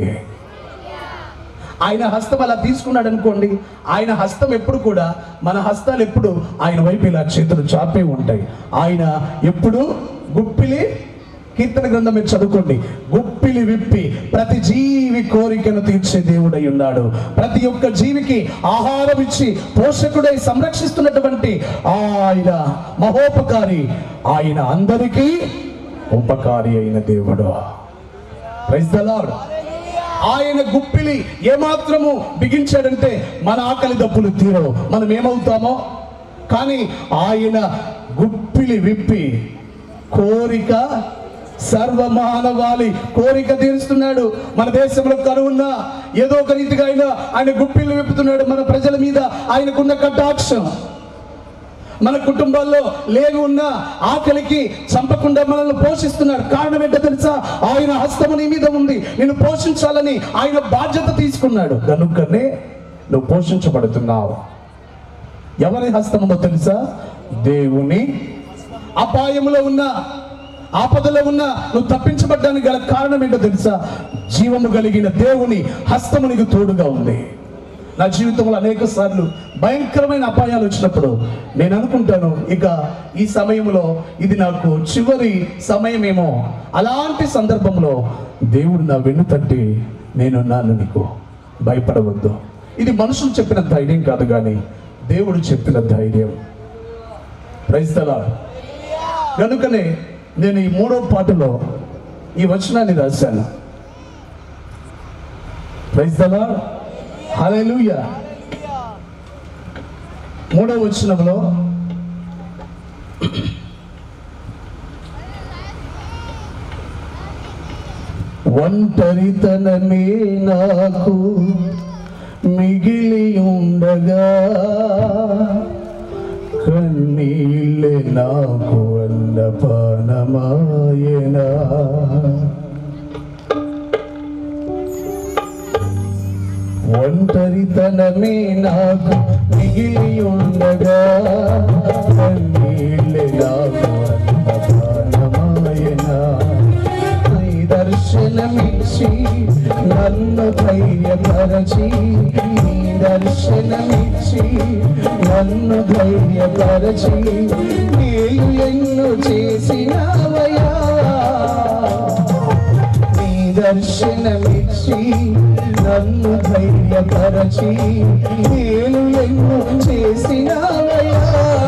S1: ఆయన హస్తం అలా తీసుకున్నాడు అనుకోండి ఆయన హస్తం ఎప్పుడు కూడా మన హస్తాలు ఎప్పుడు ఆయన వైపు ఇలా చేతులు చాపే ఉంటాయి ఆయన ఎప్పుడు గుప్పిలి కీర్తన గ్రంథం మీరు చదువుకోండి గుప్పిలి విప్పి ప్రతి జీవి కోరికను తీర్చే దేవుడై ఉన్నాడు ప్రతి ఒక్క జీవికి ఆహారం ఇచ్చి పోషకుడై సంరక్షిస్తున్నటువంటి ఆయన మహోపకారి ఆయన అందరికీ ఉపకారి అయిన దేవుడు ప్రైజ్ ద లార్డ్ ఆయన గుప్పిలి ఏమాత్రము బిగించాడంటే మన ఆకలి దప్పులు తీరవు మనం ఏమవుతామో కానీ ఆయన గుప్పిలి విప్పి కోరిక సర్వమానవాళి కోరిక తీరుస్తున్నాడు మన దేశంలో కరువున్నా ఏదో ఒక రీతిగా ఆయన ఆయన గుప్పిలు విప్పుతున్నాడు మన ప్రజల మీద ఆయనకున్న కటాక్షం మన కుటుంబాల్లో లేని ఉన్న ఆకలికి చంపకుండా మనల్ని పోషిస్తున్నాడు కారణం ఏంటో తెలుసా ఆయన హస్తము నీ మీద ఉంది నిన్ను పోషించాలని ఆయన బాధ్యత తీసుకున్నాడు కనుకనే నువ్వు పోషించబడుతున్నావు ఎవరి హస్తముందో తెలుసా దేవుని అపాయములో ఉన్న ఆపదలో ఉన్న నువ్వు తప్పించబడ్డానికి గల కారణం ఏంటో తెలుసా జీవము కలిగిన దేవుని హస్తము నీకు తోడుగా ఉంది నా జీవితంలో అనేక సార్లు భయంకరమైన అపాయాలు వచ్చినప్పుడు నేను అనుకుంటాను ఇక ఈ సమయంలో ఇది నాకు చివరి సమయమేమో అలాంటి సందర్భంలో దేవుడు నా వెన్ను తట్టి నేనున్నాను నీకు భయపడవద్దు ఇది మనుషులు చెప్పిన ధైర్యం కాదు కానీ దేవుడు చెప్పిన ధైర్యం క్రైస్తలా కనుకనే నేను ఈ మూడో పాటలో ఈ వచనాన్ని రాశాను క్రైస్తలా హల్లెలూయా మూడో వచనంలో ఒంటరితనమే నాకు మిగిలి ఉండగా కన్నీళ్ళే నాకు అన్నపానమాయనా ఒంటరితనమే నాకు మిగిలి ఉండగా కన్నీళ్ళే నాకు అన్నపానమాయనా నీ దర్శనమిచ్చి నన్ను ధైర్యపరచి నీ దర్శనమిచ్చి నన్ను ధైర్యపరచి నీళ్ళు ఎన్ను చేసినవయా నీ దర్శనమిచ్చి నన్ను ధైర్యపరచి నేను ఎన్నో చేసినవయా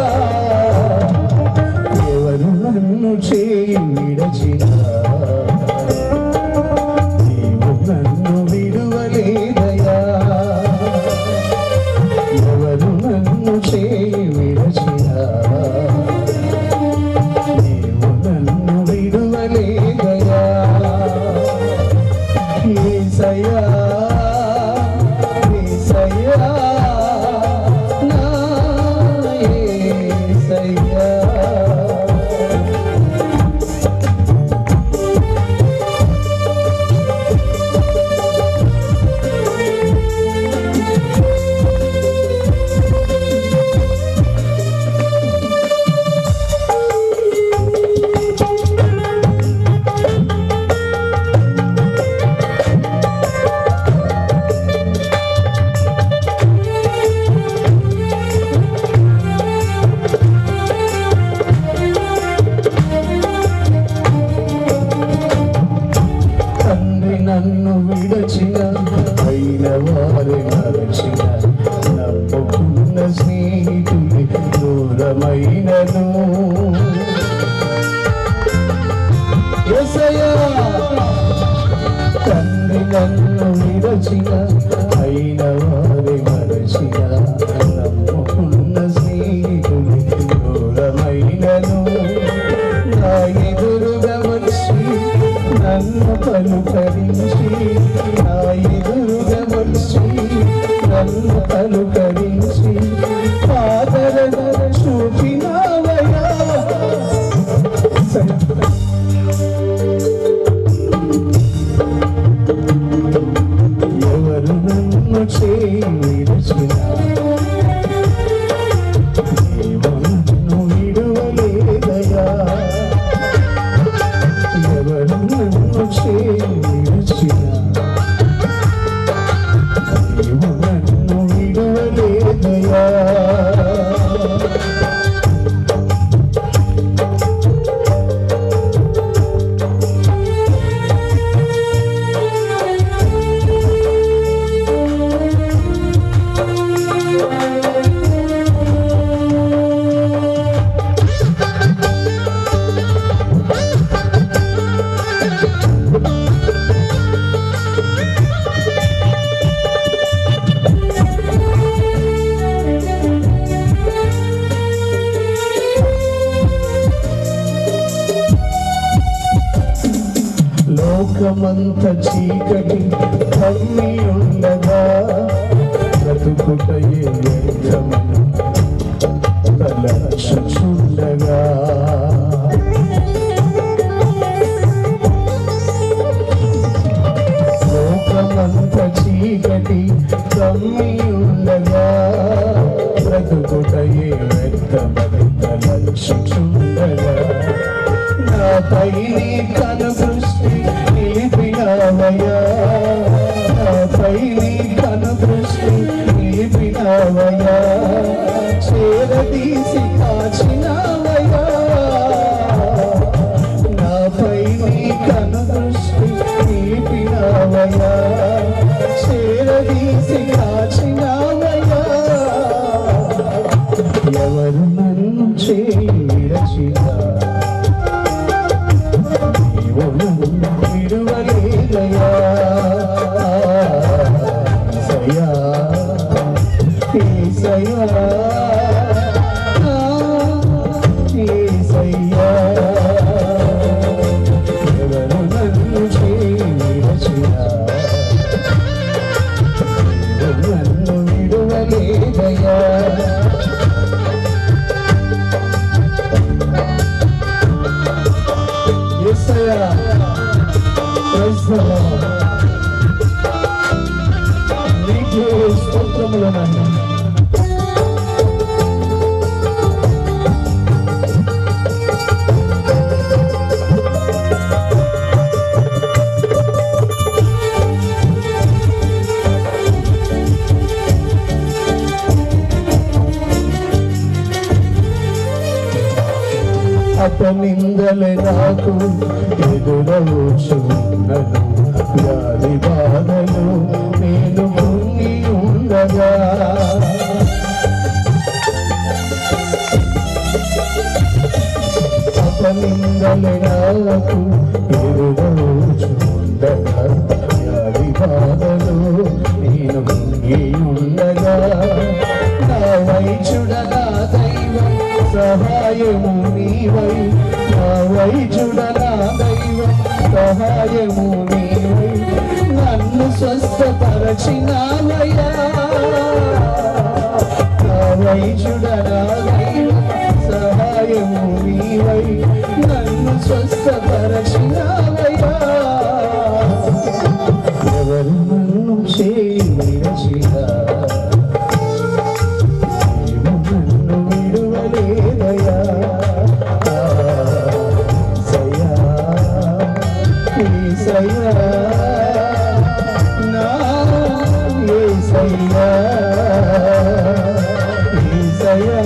S1: ఎవరు నన్ను చేయి విడచినా నీవు నన్ను విడువలేదయా ఎవరు నన్ను చేయి విడచినా నీవు నన్ను విడువలేదయా ఏసయ్యా ఏసయ్యా నా స్నేహితులు దూరమైనను యేసయ్యా తండ్రి నన్ను విరచిన అయిన వారి మరచిన నమ్ముకున్న స్నేహితులు దూరమైనను నా ఎదురుగా వచ్చి నన్ను పలుకరించి నా ఎదురుగా వచ్చి నన్ను పలుకరించి పాదర చూపినావయా సరే ఎవరు నన్ను చేరచిన నన్ను విడువలేదయా ఎవరు నన్ను చేరచిన నన్ను విడువలేదయా లోకమంత చీకటి కమ్మి ఉండగా బ్రతుకుటయే వ్యర్థమని తలచుండగా లోకమంత చీకటి కమ్మి ఉండగా బ్రతుకుటయే వ్యర్థమని తలచుండగా నాపై నీ కను దృష్టి నిలిపినావయ్యా నాపై నీ కను దృష్టి నిలిపినావయ్యా చేరదీసి కాచినావయ్యా నాపై నీ కను దృష్టి నిలిపినావయ్యా చేరదీసి కాచినావయ్యా ఎవరు నన్ను చేరచినా విడువలేదయా సయా ఏసయ్యా ఏసయ్యా ఎవరు నన్ను చేరచినా నన్ను విడువలేదయా యేసయ్యా ప్రైజ్ ద లార్డ్ నీకే స్తోత్రములు నాయనా అపనిందలే నాకు ఎదురవచ్చున్నను వ్యాధి బాధలు నేను పొంగి ఉండగా అపనిందలే నాకు ఎదురవచ్చుండగా వ్యాధి బాధలు నేను పొంగి ఉండగా నా వైచుడ నా దైవం సహాయము నీవై నా వైచుడ నా దైవం సహాయము నీవై నన్ను స్వస్థపరచినావయ్యా నా వైచుడ నా దైవం సహాయము నీవై నన్ను స్వస్థపరచినావయ్యా ఎవరు నన్ను చేరచినా నన్ను విడువలేదయా సయ్యా ఏసయ్యా నా ఏసయ్యా ఏసయ్యా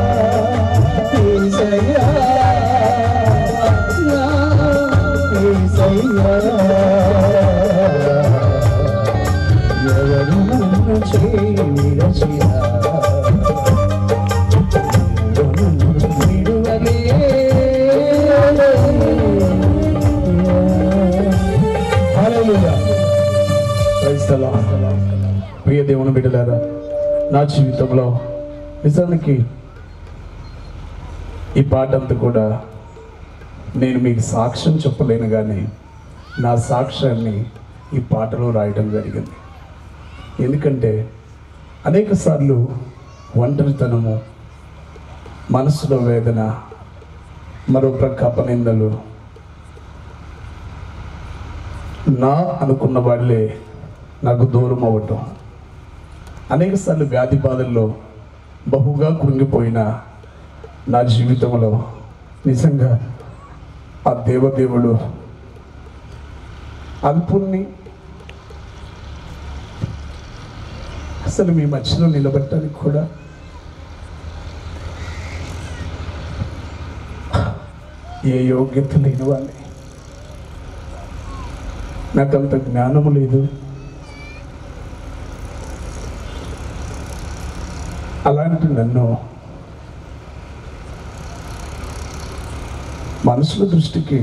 S1: ఏసయ్యా నా ఏసయ్యా ఎవరు నన్ను చేరచినా దేవుని బిడ్డలారా నా జీవితంలో నిజానికి ఈ పాట అంతా కూడా నేను మీకు సాక్ష్యం చెప్పలేను కానీ నా సాక్ష్యాన్ని ఈ పాటలో రాయడం జరిగింది ఎందుకంటే అనేక సార్లు ఒంటరితనము మనసులో వేదన మరో ప్రక్క అపనిందలు నా అనుకున్న వాళ్ళే నాకు దూరం అవ్వటం అనేక సార్లు వ్యాధి బాధల్లో బహుగా కృంగిపోయిన నా జీవితంలో నిజంగా ఆ దేవదేవుడు అల్పుణ్ణి అసలు మీ మధ్యలో నిలబెట్టడానికి కూడా ఏ యోగ్యత లేని వాళ్ళే నాకు అంత జ్ఞానము లేదు అలాంటి నన్ను మనుషుల దృష్టికి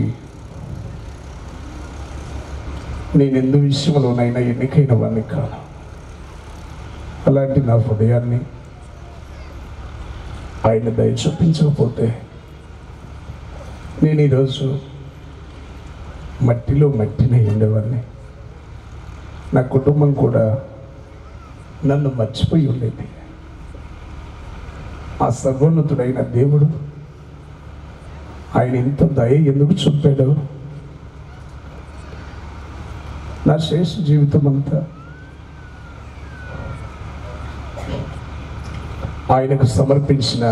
S1: నేను ఎందు విషయంలోనైనా ఎన్నికైన వాడిని కాను అలాంటి నా హృదయాన్ని ఆయన దయ చూపించకపోతే నేను ఈరోజు మట్టిలో మట్టినే ఉండేవాడిని నా కుటుంబం కూడా నన్ను మర్చిపోయి ఉండేది ఆ సర్వోన్నతుడైన దేవుడు ఆయన ఇంత దయ ఎందుకు చూపాడు నా శేష జీవితం అంతా ఆయనకు సమర్పించిన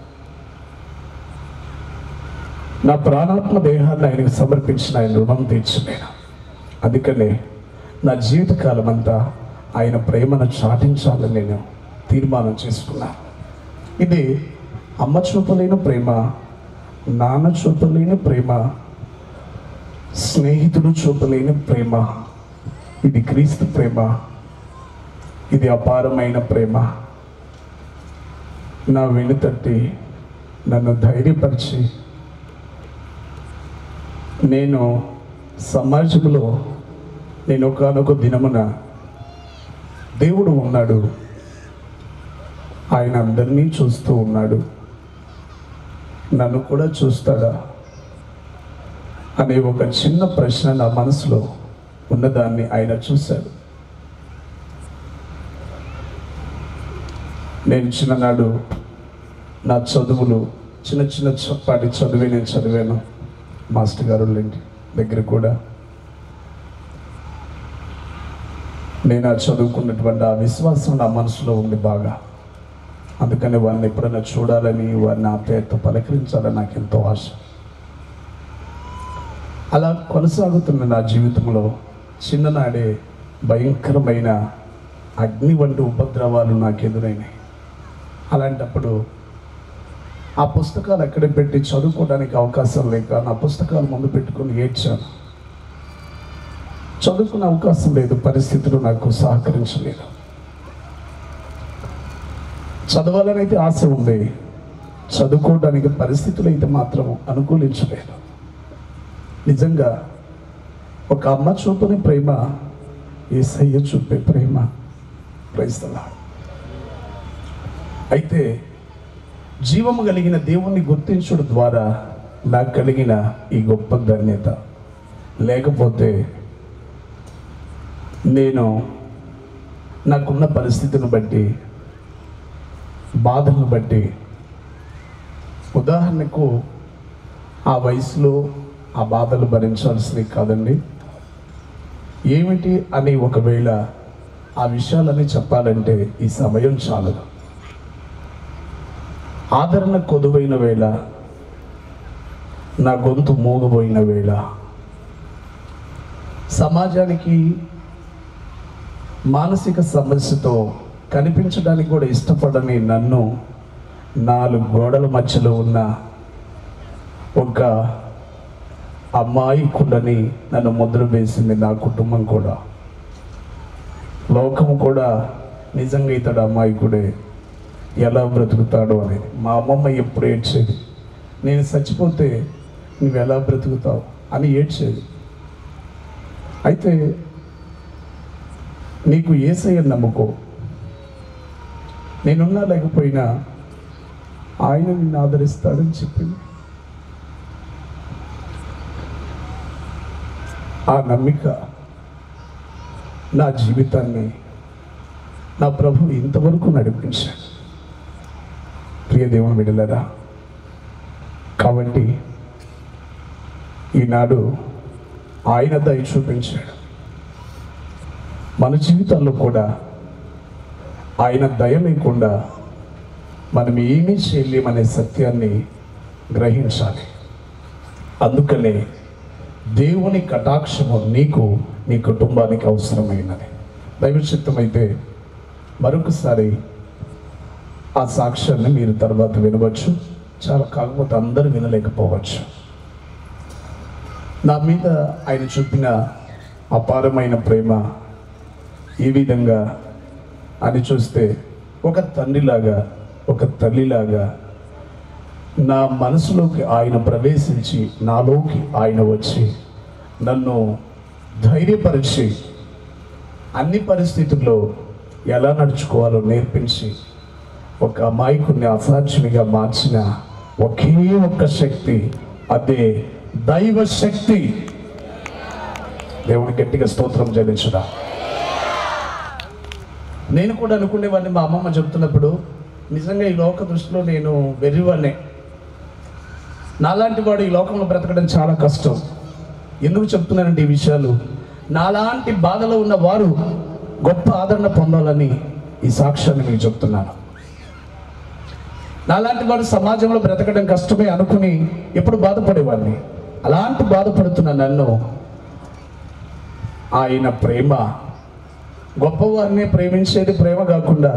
S1: నా ప్రాణాత్మ దేహాన్ని ఆయనకు సమర్పించిన ఆయన రుణం తీర్చలేను అందుకనే నా జీవితకాలం అంతా ఆయన ప్రేమను చాటించాలని నేను తీర్మానం చేసుకున్నాను ఇది అమ్మ చూపలేని ప్రేమ నాన్న చూపలేని ప్రేమ స్నేహితుడు చూపలేని ప్రేమ ఇది క్రీస్తు ప్రేమ ఇది అపారమైన ప్రేమ నా వెనుతట్టి నన్ను ధైర్యపరిచి నేను సమాజంలో నేను ఒకనొక దినమున దేవుడు ఉన్నాడు ఆయన అందరినీ చూస్తూ ఉన్నాడు నన్ను కూడా చూస్తాడా అనే ఒక చిన్న ప్రశ్న నా మనసులో ఉన్నదాన్ని ఆయన చూశాడు నేను చిన్ననాడు నా చదువులు చిన్న చిన్న చప్పాటి చదివే నేను చదివాను మాస్టర్ గారు ఇంటి దగ్గర కూడా నేను ఆ చదువుకున్నటువంటి ఆ విశ్వాసం నా మనసులో ఉంది బాగా అందుకని వారిని ఎప్పుడైనా చూడాలని వారిని ఆ పేరుతో పలకరించాలని నాకు ఎంతో ఆశ అలా కొనసాగుతున్న నా జీవితంలో చిన్ననాడే భయంకరమైన అగ్ని వంటి ఉపద్రవాలు నాకు ఎదురైనాయి అలాంటప్పుడు ఆ పుస్తకాలు ఎక్కడ పెట్టి చదువుకోవడానికి అవకాశం లేక నా పుస్తకాలు ముందు పెట్టుకొని ఏడ్చాను చదువుకునే అవకాశం లేదు పరిస్థితులు నాకు సహకరించలేదు చదవాలని అయితే ఆశ ఉంది చదువుకోవడానికి పరిస్థితులు అయితే మాత్రం అనుకూలించలేదు నిజంగా ఒక అమ్మ చూపని ప్రేమ ఏసయ్య చూపే ప్రేమ ప్రైస్తలా అయితే జీవము కలిగిన దేవుణ్ణి గుర్తించడం ద్వారా నాకు కలిగిన ఈ గొప్ప ధన్యత లేకపోతే నేను నాకున్న పరిస్థితిని బట్టి బాధలను బట్టి ఉదాహరణకు ఆ వయసులో ఆ బాధలు భరించాల్సినవి కాదండి ఏమిటి అని ఒకవేళ ఆ విషయాలని చెప్పాలంటే ఈ సమయం చాలదు ఆదరణ కొదువైన వేళ నా గొంతు మూగబోయిన వేళ సమాజానికి మానసిక సమస్యతో కనిపించడానికి కూడా ఇష్టపడని నన్ను నాలుగు గోడల మధ్యలో ఉన్న ఒక అమ్మాయి కుండని నన్ను ముద్ర వేసింది నా కుటుంబం కూడా లోకం కూడా నిజంగా ఇతడు అమాయకుడే ఎలా బ్రతుకుతాడో అనేది మా అమ్మమ్మ ఎప్పుడు ఏడ్చేది నేను చచ్చిపోతే నువ్వు ఎలా బ్రతుకుతావు అని ఏడ్చేది అయితే నీకు ఏసయ్య నమ్ముకో నేనున్నా లేకపోయినా ఆయన నిన్ను ఆదరిస్తాడని చెప్పింది ఆ నమ్మిక నా జీవితాన్ని నా ప్రభు ఇంతవరకు నడిపించాడు ప్రియ దేవుని బిడ్డలరా కాబట్టి ఈనాడు ఆయన దయ చూపించాడు మన జీవితాల్లో కూడా ఆయన దయ లేకుండా మనం ఏమీ చేయలేమనే సత్యాన్ని గ్రహించాలి అందుకనే దేవుని కటాక్షము నీకు నీ కుటుంబానికి అవసరమైనది దైవచిత్తమైతే మరొకసారి ఆ సాక్ష్యాన్ని మీరు తర్వాత వినవచ్చు చాలా కాకపోతే అందరూ వినలేకపోవచ్చు నా మీద ఆయన చూపిన అపారమైన ప్రేమ ఈ విధంగా అని చూస్తే ఒక తండ్రిలాగా ఒక తల్లిలాగా నా మనసులోకి ఆయన ప్రవేశించి నాలోకి ఆయన వచ్చి నన్ను ధైర్యపరిచి అన్ని పరిస్థితుల్లో ఎలా నడుచుకోవాలో నేర్పించి ఒక అమాయకుడిని అసాధ్యునిగా మార్చిన ఒకే ఒక్క శక్తి అదే దైవ శక్తి దేవుని గట్టిగా స్తోత్రం చెల్లించుదా నేను కూడా అనుకునేవాడిని మా అమ్మమ్మ చెప్తున్నప్పుడు నిజంగా ఈ లోక దృష్టిలో నేను వెర్రివాడినే నాలాంటి వాడు ఈ లోకంలో బ్రతకడం చాలా కష్టం ఎందుకు చెప్తున్నానంటే ఈ విషయాలు నాలాంటి బాధలో ఉన్న వారు గొప్ప ఆదరణ పొందాలని ఈ సాక్ష్యాన్ని మీకు చెప్తున్నాను నాలాంటి వాడు సమాజంలో బ్రతకడం కష్టమే అనుకుని ఎప్పుడు బాధపడేవాడిని అలాంటి బాధపడుతున్న నన్ను ఆయన ప్రేమ గొప్పవారిని ప్రేమించేది ప్రేమ కాకుండా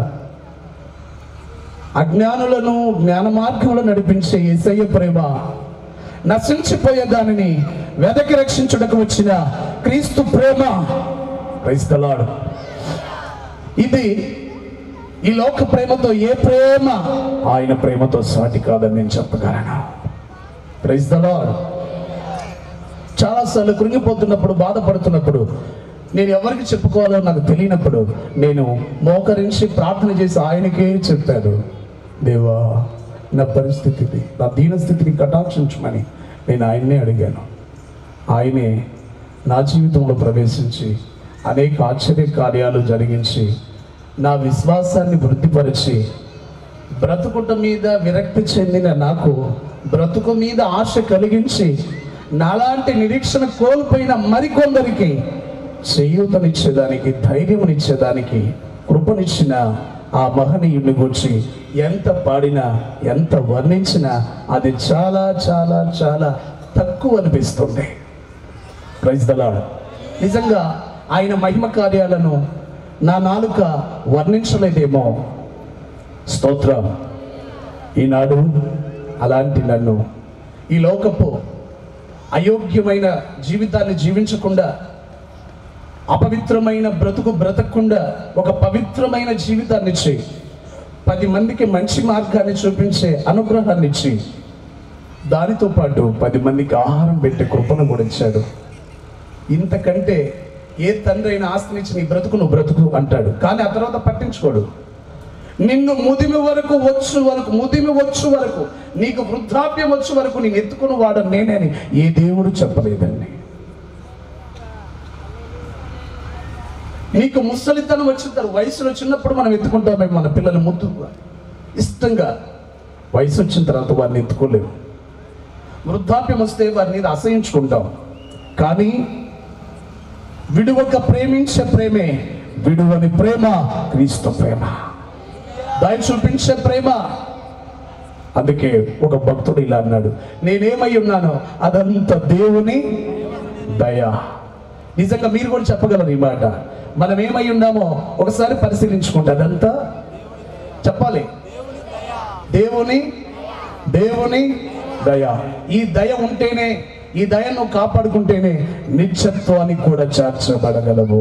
S1: అజ్ఞానులను జ్ఞాన మార్గంలో నడిపించే ఏసయ్య ప్రేమ నశించిపోయే దానిని వెదకి రక్షించుటకు వచ్చిన క్రీస్తు ప్రేమ క్రైస్తలాడు ఇది ఈ లోక ప్రేమతో ఏ ప్రేమ ఆయన ప్రేమతో సాటి కాదని నేను చెప్పగలను క్రైస్తలాడు చాలాసార్లు కృంగిపోతున్నప్పుడు బాధపడుతున్నప్పుడు నేను ఎవరికి చెప్పుకోవాలో నాకు తెలియనప్పుడు నేను మోకరించి ప్రార్థన చేసి ఆయనకే చెప్పాను దేవా నా పరిస్థితి ఇది నా దీనస్థితిని కటాక్షించమని నేను ఆయన్నే అడిగాను ఆయనే నా జీవితంలో ప్రవేశించి అనేక ఆశ్చర్య కార్యాలు జరిగించి నా విశ్వాసాన్ని వృద్ధిపరిచి బ్రతుకుట మీద విరక్తి చెందిన నాకు బ్రతుకు మీద ఆశ కలిగించి నాలాంటి నిరీక్షణ కోల్పోయిన మరికొందరికి చేయూతనిచ్చేదానికి ధైర్యమునిచ్చేదానికి కృపనిచ్చిన ఆ మహనీయుని గురించి ఎంత పాడినా ఎంత వర్ణించినా అది చాలా చాలా చాలా తక్కువ అనిపిస్తుంది ప్రైజ్ దలాడ్ నిజంగా ఆయన మహిమ కార్యాలను నా నాలుక వర్ణించలేదేమో స్తోత్రం ఈనాడు అలాంటి నన్ను ఈ లోకపు అయోగ్యమైన జీవితాన్ని జీవించకుండా అపవిత్రమైన బ్రతుకు బ్రతకకుండా ఒక పవిత్రమైన జీవితాన్ని ఇచ్చి పది మందికి మంచి మార్గాన్ని చూపించే అనుగ్రహాన్ని ఇచ్చి దానితో పాటు పది మందికి ఆహారం పెట్టే కృపను కూడా ఇచ్చాడు ఇంతకంటే ఏ తండ్రి అయినా ఆస్తినిచ్చి నీ బ్రతుకు నువ్వు బ్రతుకు అంటాడు కానీ ఆ తర్వాత పట్టించుకోడు నిన్ను ముదిమి వరకు వచ్చు వరకు ముదిమి వచ్చు వరకు నీకు వృద్ధాప్యం వచ్చు వరకు నేను ఎత్తుకుని వాడు నేనని ఏ దేవుడు చెప్పలేదండి నీకు ముసలితనం వచ్చిన తర్వాత వయసులో చిన్నప్పుడు మనం ఎత్తుకుంటామే మన పిల్లలు ముద్దుగా ఇష్టంగా వయసు వచ్చిన తర్వాత వారిని ఎత్తుకోలేము వృద్ధాప్యం వస్తే వారిని అసహించుకుంటాం కానీ విడువక ప్రేమించే ప్రేమే విడువని ప్రేమ క్రీస్తు ప్రేమ దయ చూపించే ప్రేమ అందుకే ఒక భక్తుడు ఇలా అన్నాడు నేనేమై ఉన్నానో అదంతా దేవుని దయ నిజంగా మీరు కూడా చెప్పగలరు ఈ మాట మనం ఏమై ఉన్నామో ఒకసారి పరిశీలించుకుంటే అదంతా చెప్పాలి దేవుని దేవుని దయ ఈ దయ ఉంటేనే ఈ దయ నువ్వు కాపాడుకుంటేనే నిత్యత్వానికి కూడా చేర్చబడగలవు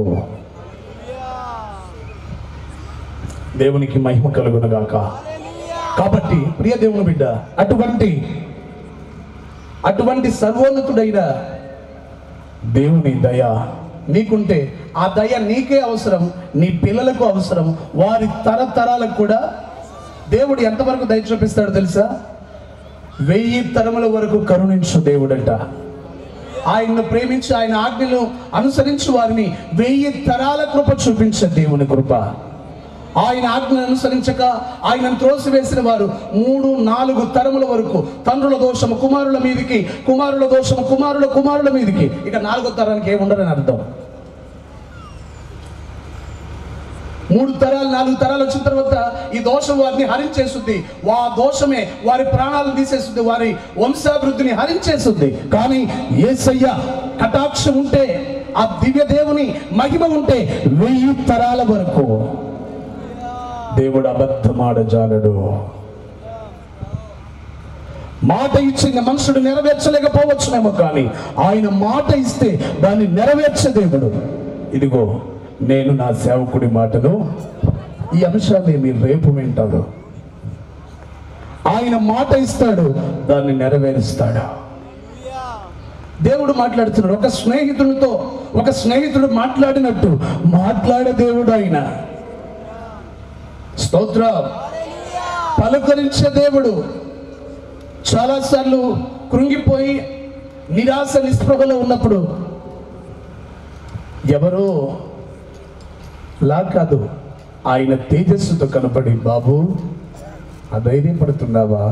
S1: దేవునికి మహిమ కలుగునగాక కాబట్టి ప్రియ దేవుని బిడ్డ అటువంటి అటువంటి సర్వోన్నతుడైన దేవుని దయ నీకుంటే ఆ దయ నీకే అవసరం నీ పిల్లలకు అవసరం వారి తరతరాలకు కూడా దేవుడు ఎంతవరకు దయ చూపిస్తాడో తెలుసా వెయ్యి తరముల వరకు కరుణించు దేవుడంట ఆయన్ను ప్రేమించి ఆయన ఆజ్ఞలు అనుసరించి వారిని వెయ్యి తరాల కృప చూపించే దేవుని కృప ఆయన ఆజ్ఞను అనుసరించక ఆయనను త్రోసివేసిన వారు మూడు నాలుగు తరముల వరకు తండ్రుల దోషము కుమారుల మీదికి కుమారుల దోషము కుమారుల కుమారుల మీదికి ఇక నాలుగో తరానికి ఏముండరని అర్థం మూడు తరాలు నాలుగు తరాలు వచ్చిన తర్వాత ఈ దోషం వారిని హరించేస్తుంది వా దోషమే వారి ప్రాణాలను తీసేస్తుంది వారి వంశాభివృద్ధిని హరించేస్తుంది కానీ ఏసయ్య కటాక్షం ఉంటే ఆ దివ్య దేవుని మహిమ ఉంటే వెయ్యి తరాల వరకు దేవుడు అబద్ధమాడజాలడు మాట ఇచ్చిన మనుషుడు నెరవేర్చలేకపోవచ్చునేమో కానీ ఆయన మాట ఇస్తే దాన్ని నెరవేర్చే దేవుడు ఇదిగో నేను నా సేవకుడి మాటను ఈ అంశాన్ని మీరు రేపు వింటారు ఆయన మాట ఇస్తాడు దాన్ని నెరవేరుస్తాడు దేవుడు మాట్లాడుతున్నాడు ఒక స్నేహితుడితో ఒక స్నేహితుడు మాట్లాడినట్టు మాట్లాడే దేవుడు ఆయన స్తోత్ర పలుకరించే దేవుడు చాలాసార్లు కృంగిపోయి నిరాశ నిస్పృహలో ఉన్నప్పుడు ఎవరో లా కాదు ఆయన తేజస్సుతో కనపడి బాబు అధైర్యపడుతున్నావా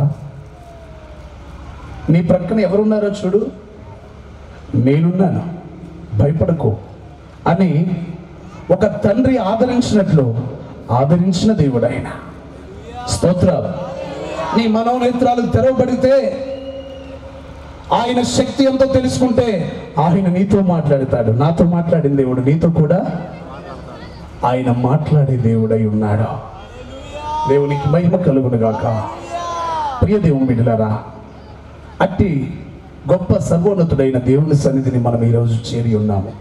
S1: నీ ప్రక్కన ఎవరున్నారో చూడు నేనున్నాను భయపడకు అని ఒక తండ్రి ఆదరించినట్లు ఆదరించిన దేవుడు ఆయన స్తోత్రం నీ మనోనేత్రాలు తెరవబడితే ఆయన శక్తి ఎంతో తెలుసుకుంటే ఆయన నీతో మాట్లాడతాడు నాతో మాట్లాడిన దేవుడు నీతో కూడా ఆయన మాట్లాడే దేవుడై ఉన్నాడు దేవునికి మహిమ కలుగును గాక ప్రియ దేవుని బిడ్డలారా అట్టి గొప్ప సర్వోన్నతుడైన దేవుని సన్నిధిని మనం ఈరోజు చేరి ఉన్నాము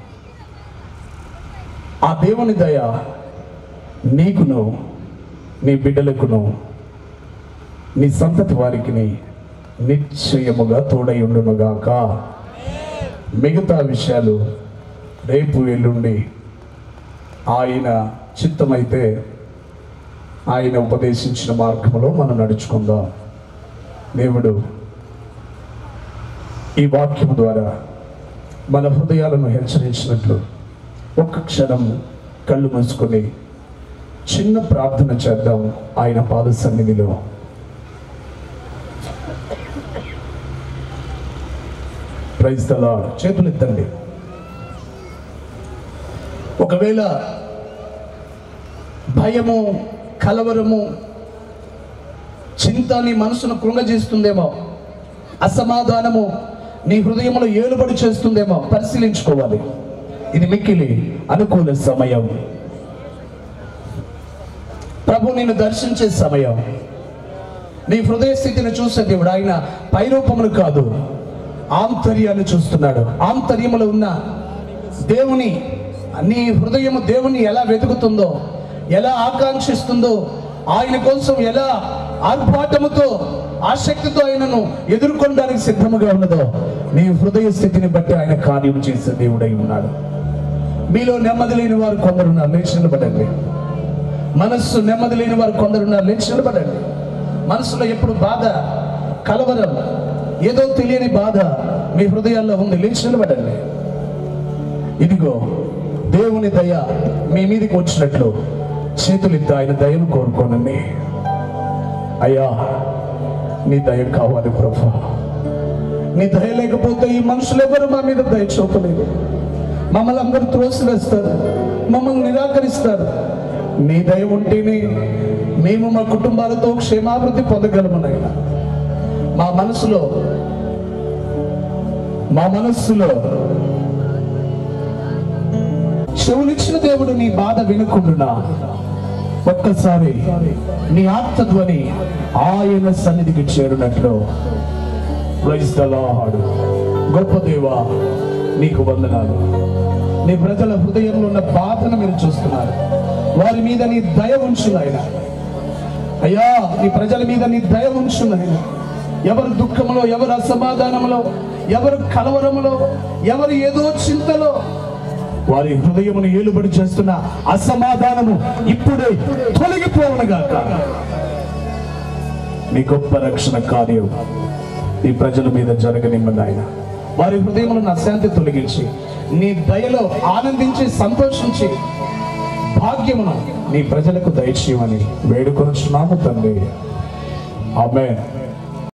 S1: ఆ దేవుని దయ నీకును నీ బిడ్డలకును నీ సంతతి వారికి నిశ్చయముగా తోడై ఉండునుగాక మిగతా విషయాలు రేపు ఎల్లుండి ఆయన చిత్తమైతే ఆయన ఉపదేశించిన మార్గంలో మనం నడుచుకుందాం దేవుడు ఈ వాక్యం ద్వారా మన హృదయాలను హెచ్చరించినట్లు ఒక్క క్షణం కళ్ళు మూసుకొని చిన్న ప్రార్థన చేద్దాం ఆయన పాద సన్నిధిలో ప్రైజ్ ద లార్డ్ చేతులు ఎత్తండి ఒకవేళ భయము కలవరము చింత నీ మనసును కృంగజేస్తుందేమో అసమాధానము నీ హృదయంలో ఏలుబడి చేస్తుందేమో పరిశీలించుకోవాలి ఇది మిక్కిలి అనుకూల సమయం ప్రభు నిన్ను దర్శించే సమయం నీ హృదయ స్థితిని చూసే దేవుడు ఆయన పైరూపమును కాదు ఆంతర్యాన్ని చూస్తున్నాడు ఆంతర్యములో ఉన్న దేవుని నీ హృదయము దేవుని ఎలా వెతుకుతుందో ఎలా ఆకాంక్షిస్తుందో ఆయన కోసం ఎలా ఆర్భాటముతో ఆసక్తితో ఆయనను ఎదుర్కొనడానికి సిద్ధముగా ఉన్నదో నీ హృదయ స్థితిని బట్టి ఆయన కార్యం చేసే దేవుడై ఉన్నాడు మీలో నెమ్మది లేని వారు కొందరున్నారు లేచి నిలబడండి మనస్సు నెమ్మది లేని వారు కొందరున్నారు లేచి నిలబడండి మనసులో ఎప్పుడు బాధ కలవరం ఏదో తెలియని బాధ మీ హృదయాల్లో ఉంది లేచి నిలబడండి ఇదిగో దేవుని దయ మీ మీదకి వచ్చినట్లు చేతులెత్తి ఆయన దయను కోరుకోనండి అయ్యా నీ దయ కావాలి ప్రభు నీ దయ లేకపోతే ఈ మనుషులు ఎవరు మా మీద దయ చూపలేదు మమ్మల్ని అందరూ త్రోసివేస్తారు మమ్మల్ని నిరాకరిస్తారు నీ దయ ఉంటేనే మేము మా కుటుంబాలతో క్షేమాభివృద్ధి పొందగలము నాయనా మా మనసులో మా మనస్సులో చెవులిచ్చిన దేవుడు నీ బాధ వినకుండా ఒక్కసారి నీ ఆత్మధ్వని ఆయన సన్నిధికి చేరునట్లు ప్రైజ్ ద లార్డ్ గొప్ప దేవా నీకు వందనాలు నీ ప్రజల హృదయంలో ఉన్న బాధను మీరు చూస్తున్నారు వారి మీద నీ దయ ఉంచు నాయన అయ్యా నీ ప్రజల మీద నీ దయ ఉంచు నాయన ఎవరు దుఃఖంలో ఎవరు అసమాధానంలో ఎవరు కలవరములో ఎవరు ఏదో చింతలో వారి హృదయమును ఏలుబడి చేస్తున్న అసమాధానము ఇప్పుడే తొలగిపోవనుగాక నీ గొప్ప రక్షణ కార్యం ఈ ప్రజల మీద జరగనిమ్మని ఆయన వారి హృదయములను అశాంతి తొలగించి నీ దయలో ఆనందించి సంతోషించి భాగ్యమును నీ ప్రజలకు దయచేయమని వేడుకొనుచున్నాము తండ్రి ఆమె